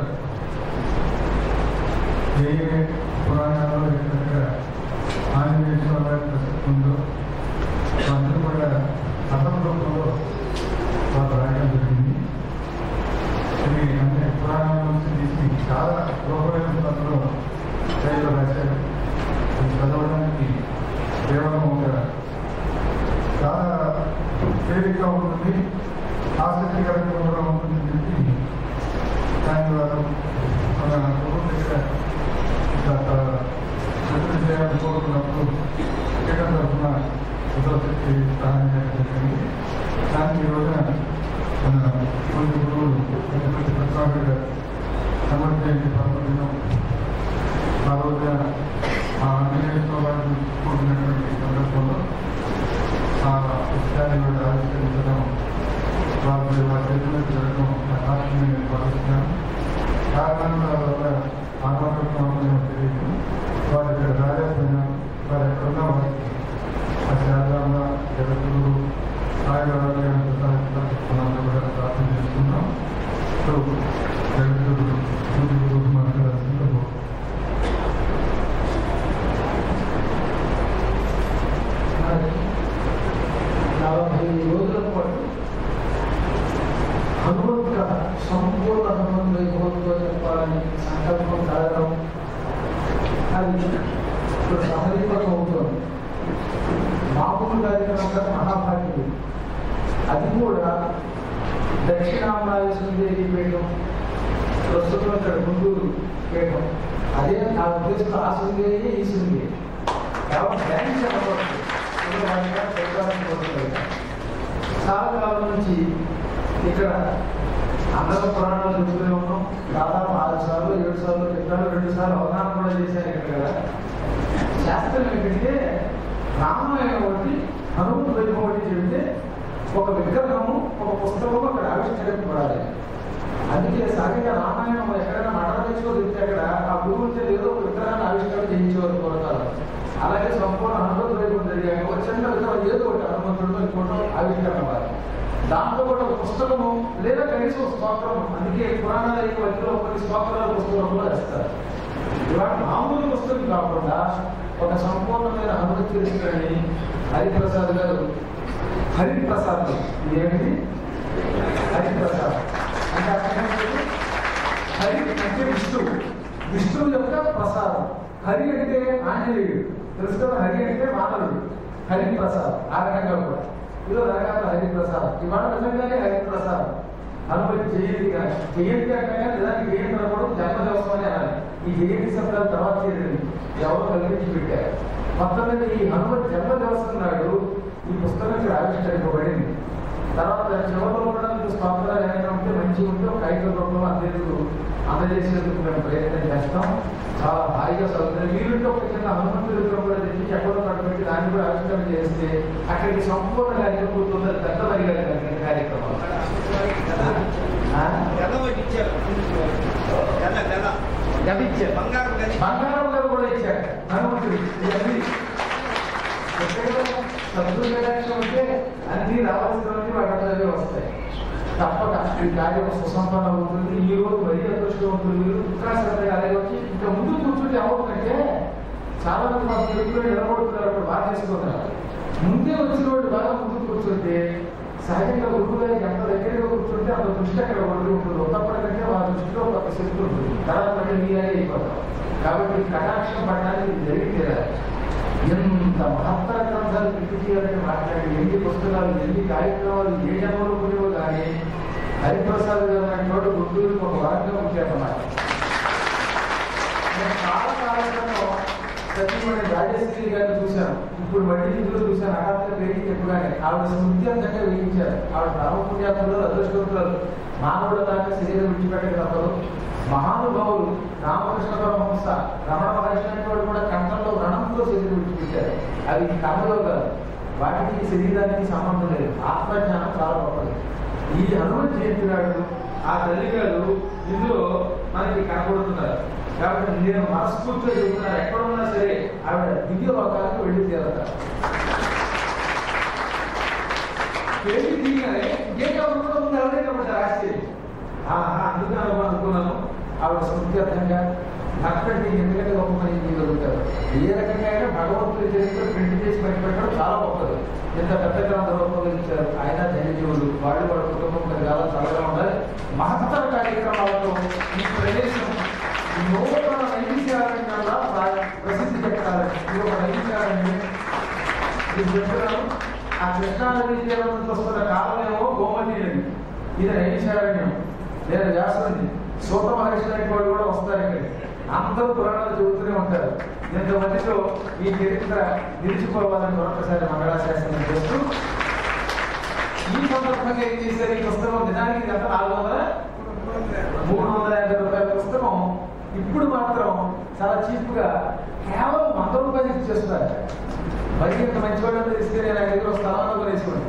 ఏ ఏ పురాణాల్లో ఎక్కడ ఆంజనేయ స్వామి వారి ప్రసక్తి ఉందో అందరూ కూడా అర్థం రూపంలో వారు రాయడం జరిగింది ఇవి అన్ని పురాణాల నుంచి తీసి చాలా గొప్పమైన పద్ధతిలో రైలు రాశారు ఇది చదవడానికి కేవలం ఒక చాలా తేలిక ఉంటుంది ఆసక్తికరంగా కూడా ఉంటుందని చెప్పి దాని వారు మన ప్రభుత్వ దగ్గర ప్రజలు చేయాలని కోరుకున్నప్పుడు ఇక్కడ తరఫున ఉదోశక్తి సహాయం చేయడం జరిగింది దానికి ఈ రోజున మన కొన్ని గురువులు వెంకటపతి ప్రసాద్ గారు సమర్పించి పర్వదినం ఆ రోజున ఆ ఆంజనేయ స్వామిని కూడినటువంటి సందర్భంలో ఆ పుస్తకాన్ని కూడా ఆవిష్కరించడం వారి వారి చేతుల్లో జరగడం సాక్షిని నేను భావిస్తున్నాను కారణాల వల్ల ఆత్మకృష్ణ తెలియదు వారు ఇక్కడ రాలేకపోయినా వారు ఎక్కడున్నా వారికి ఆ శారదాంబ జగద్గురు ఆయుర్వేదాన్ని ప్రసాదించాలని కూడా ప్రార్థన చేస్తున్నాం సో జగద్గురు పూజ గురు మాట్లాడాల్సిందో నలభై రోజుల పాటు హనుమంత్ కథ సంపూర్ణ హనుమంత్ వైభవంతో చెప్పాలని సంకల్పం కలగడం అది ఇప్పుడు సఫలీకృతం అవుతుంది మామూలు కార్యక్రమం కదా మహాభాగ్యుడు అది కూడా దక్షిణామరాయ సుందేరి పీఠం ప్రస్తుతం ఇక్కడ గుంటూరు పీఠం అదే నా ఉద్దేశంలో ఆ సుందేరి ఈ సుందేరి కేవలం బ్యాంక్ చెప్పవచ్చు సులభంగా చెప్పడానికి పోతుంది చాలా కాలం నుంచి ఇక్కడ అందరూ పురాణాలు చెబుతూనే ఉన్నాం దాదాపు ఆరు సార్లు ఏడు సార్లు చెప్పారు రెండు సార్లు అవగాహన కూడా చేశారు ఇక్కడ కదా శాస్త్రం ఏంటంటే రామాయణం ఒకటి హనుమంతు వైభవం ఒకటి చెబితే ఒక విగ్రహము ఒక పుస్తకము అక్కడ ఆవిష్కరింపబడాలి అందుకే సహజంగా రామాయణం ఎక్కడైనా మఠం తెచ్చుకో చెప్తే అక్కడ ఆ గురువు చేత ఏదో ఒక విగ్రహాన్ని ఆవిష్కరణ చేయించేవారు పూర్వకాలం అలాగే సంపూర్ణ హనుమంతు వైభవం జరిగాక ఒక చిన్న విగ్రహం ఏదో ఒకటి హనుమంతుడితో ఇంకోటో ఆవిష్కరణ అవ్వాలి దాంట్లో కూడా ఒక పుస్తకము లేదా కనీసం ఒక స్తోత్రం అందుకే పురాణాల యొక్క మధ్యలో కొన్ని స్తోత్రాలు పుస్తకంలో వేస్తారు ఇవాళ మామూలు పుస్తకం కాకుండా ఒక సంపూర్ణమైన హనుమతి చరిత్రని హరిప్రసాద్ గారు హరిప్రసాద్ ఇదేమిటి హరిప్రసాద్ అంటే అర్థం ఏంటి? హరి అంటే విష్ణువు విష్ణువు యొక్క ప్రసాదం హరి అంటే ఆంజనేయుడు తెలుసు కదా హరి అంటే మానవుడు హరి ప్రసాద్ ఆ రకంగా కూడా ఇలా రకాల హరి ప్రసాద్ ఇవాళ నిజంగానే హరి ప్రసాద్ అనుమతి జయంతి కానీ జయంతి అంటే నిజానికి జయంతి అనకూడదు జన్మదివసం అని అనాలి ఈ జయంతి శబ్దాలు తర్వాత చేయండి ఎవరు కల్పించి పెట్టారు మొత్తం మీద ఈ హనుమతి జన్మదివసం నాడు ఈ పుస్తకం ఇక్కడ ఆవిష్కరింపబడింది తర్వాత చివరిలో కూడా మీకు స్తోత్రాలు ఏమైనా ఉంటే మంచిగా ఉంటే ఒక ఐదు రూపంలో అందరికీ అందజేసేందుకు మేము ప్రయత్నం చేస్తాం చాలా హాయిగా చదువుతుంది వీలుంటే ఒక చిన్న హనుమంతుడి విగ్రహం కూడా తెచ్చి ఎక్కడో పెట్టి దాన్ని కూడా ఆవిష్కరణ చేస్తే అక్కడికి సంపూర్ణ కార్యక్రమం పూర్తుంది పెద్దది గారి కార్యక్రమం ఆ? గది ఇచ్చారు బంగారం గది బంగారం గారు కూడా ఇచ్చారు హనుమంతుడి ఇవన్నీ సద్దుర్గలక్ష్యం ఉంటే అన్ని రావాల్సినవన్నీ వాటి వస్తాయి తప్పక ఈ కార్యం సుసంపన్నం ఉంటుంది ఈ రోజు మరీ అదృష్టవంతులు మీరు ఇంకా శ్రద్ధగా అలాగే వచ్చి ఇంకా ముందు కూర్చుంటే అవుతుందంటే చాలా మంది మా తెలుగులో నిలబడుతున్నారు అప్పుడు బాగా చేసుకుంటున్నారు ముందే వచ్చిన వాడు బాగా ముందు కూర్చుంటే సహజంగా గురువు గారికి ఎంత దగ్గరగా కూర్చుంటే అంత దృష్టి అక్కడ ఉండి ఉంటుంది ఉన్నప్పటికంటే వాళ్ళ దృష్టిలో ఒక శక్తి ఉంటుంది తర్వాత మళ్ళీ మీరే అయిపోతాం కాబట్టి ఈ కటాక్షం పడడానికి ఇది జరిగి తీరాలి ఎంత మహత్తర గ్రంథాలు కృషి చేయాలని మాట్లాడి ఎన్ని పుస్తకాలు ఎన్ని కార్యక్రమాలు ఏ జన్మలో ఉండేవో కానీ హరిప్రసాద్ గారు అనేటువంటి గుంటూరుకి ఒక వారంగా ఉంచారన్నమాట నేను చాలా కాలం క్రితం సతీమణి రాజశ్రీ గారిని చూశాను ఇప్పుడు మళ్ళీ ఇందులో చూశాను హఠాత్తుగా పేరు చెప్పగానే ఆవిడ స్మృత్యంతంగా వేయించారు ఆవిడ రామపుణ్యాత్తులు అదృష్టవంతులు మానవుడు దాకా శరీరం విడిచిపెట్టక తప్పదు మహానుభావులు రామకృష్ణ పరమహంస రమణ మహర్షి అనే వాడు కూడా కంఠంలో రణంతో శరీరం విడిచిపెట్టారు అవి కర్మయోగాలు వాటికి ఈ శరీరానికి సంబంధం లేదు ఆత్మజ్ఞానం చాలా గొప్పది ఈ హనుమత్ జయంతి నాడు ఆ తల్లిగారు ఇందులో మనకి కనబడుతున్నారు కాబట్టి నేను మనస్ఫూర్తిగా చెబుతున్నాను ఎక్కడ ఉన్నా సరే ఆవిడ దివ్య లోకాలకు వెళ్ళి తీరతారు వెళ్ళి తీయగానే ఏ కబుర్లో ఉంది ఎవరే కబుర్తారు ఆశ్చర్యం ఆహా, అందుకని అనుకో- అనుకున్నాను ఆవిడ స్మృత్యర్థంగా భక్తుడికి ఎందుకంటే గొప్ప పని చేయగలుగుతారు ఏ రకంగా అయినా భగవంతుడి చరిత్ర ప్రింట్ చేసి బయటపెట్టడం చాలా గొప్పది ఇంత పెద్ద గ్రంథ రూపంలో ఇచ్చారు ఆయన ధన్యజీవులు వాళ్ళు వాళ్ళ కుటుంబం పది కాలం చల్లగా ఉండాలి మహత్తర కార్యక్రమాలతో ఈ ప్రదేశం నూతన నైవిచారణ్యంగా ప్ర- ప్రసిద్ధి చెప్తారు ఇది ఒక నైవిచారణ్యం ఇది చెప్తున్నాను ఆ కృష్ణానది తీరం నుంచి వస్తున్న కాలమేమో గోమతి నది ఇది నైవిచారణ్యం లేదా వ్యాసుని సూత మహర్షి లాంటి వాళ్ళు కూడా వస్తారు ఇక్కడ అందరూ పురాణాలు చెబుతూనే ఉంటారు ఇంతమందిలో ఈ చరిత్ర నిలిచిపోవాలని మరొకసారి మంగళాశాసనం చేస్తూ ఈ సందర్భంగా ఏం చేశారు ఈ పుస్తకం నిజానికి గత నాలుగు వందల మూడు వందల యాభై రూపాయల పుస్తకం ఇప్పుడు మాత్రం చాలా చీప్ గా కేవలం వంద రూపాయలు ఇచ్చేస్తారు మరి ఇంత మంచి వాళ్ళు తెలిస్తే నేను ఆ దగ్గర స్థలాన్ని కొనేసుకోండి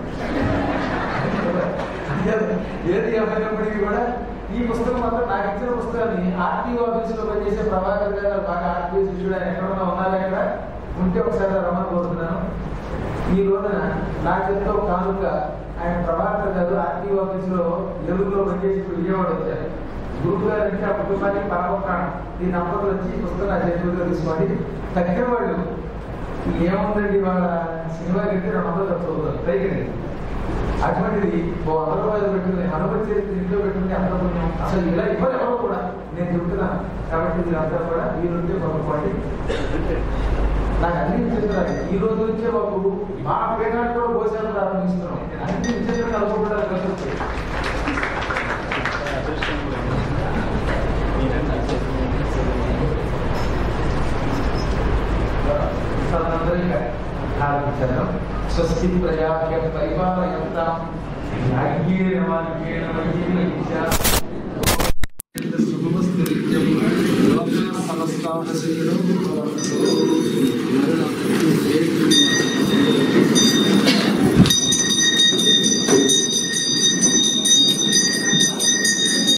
ఏది ఏమైనప్పటికీ కూడా ఈ పుస్తకం మాత్రం నాకు ఇచ్చిన పుస్తకాన్ని ఆర్టీఓ ఆఫీస్ లో పనిచేసే ప్రభాకర్ గారు బాగా ఆర్టీఓ శిష్యుడు ఆయన ఎక్కడన్నా ఉన్నారా ఇక్కడ ఉంటే ఒకసారి రమ్మని కోరుతున్నాను ఈ రోజున నాకు ఎంతో కానుక ఆయన ప్రభాకర్ గారు ఆర్టీఓ ఆఫీస్ లో ఎలుగులో పనిచేసి ఇప్పుడు విజయవాడ వచ్చారు గురువు గారు అంటే ఆ కుటుంబానికి పరమప్రాణం ఈ నంబర్లు వచ్చి ఈ పుస్తకం నా చేతుల్లో తీసుకోండి తగ్గిన వాళ్ళు ఏముందండి వాళ్ళ సినిమా కంటే రెండు వందలు ఖర్చు అవుతుంది పైకి అటువంటిది ఓ వంద రూపాయలు పెట్టుకుని అనుమతి చేసి ఇంట్లో పెట్టుకుని అంత పుణ్యం అసలు ఇలా ఇవ్వరు ఎవరు కూడా నేను చెప్తున్నాను కాబట్టి మీరంతా కూడా ఈ నుంచే కొనుక్కోండి నాకు అన్ని ఇచ్చేస్తున్నారు ఈ రోజు నుంచే మాకు మా పేటాన్ని కూడా భోజనం ప్రారంభిస్తున్నాం అన్ని ఇచ్చేస్తున్నారు అనుకుంటున్నారు కలిసి ఆరంభించాను స్వస్తి ప్రజాభ్య పరిపాలయంతాం న్యాయ్యేన మార్గేణ మహీయ శుభమస్తు నిత్యం లోకా సమస్తాః సుఖినో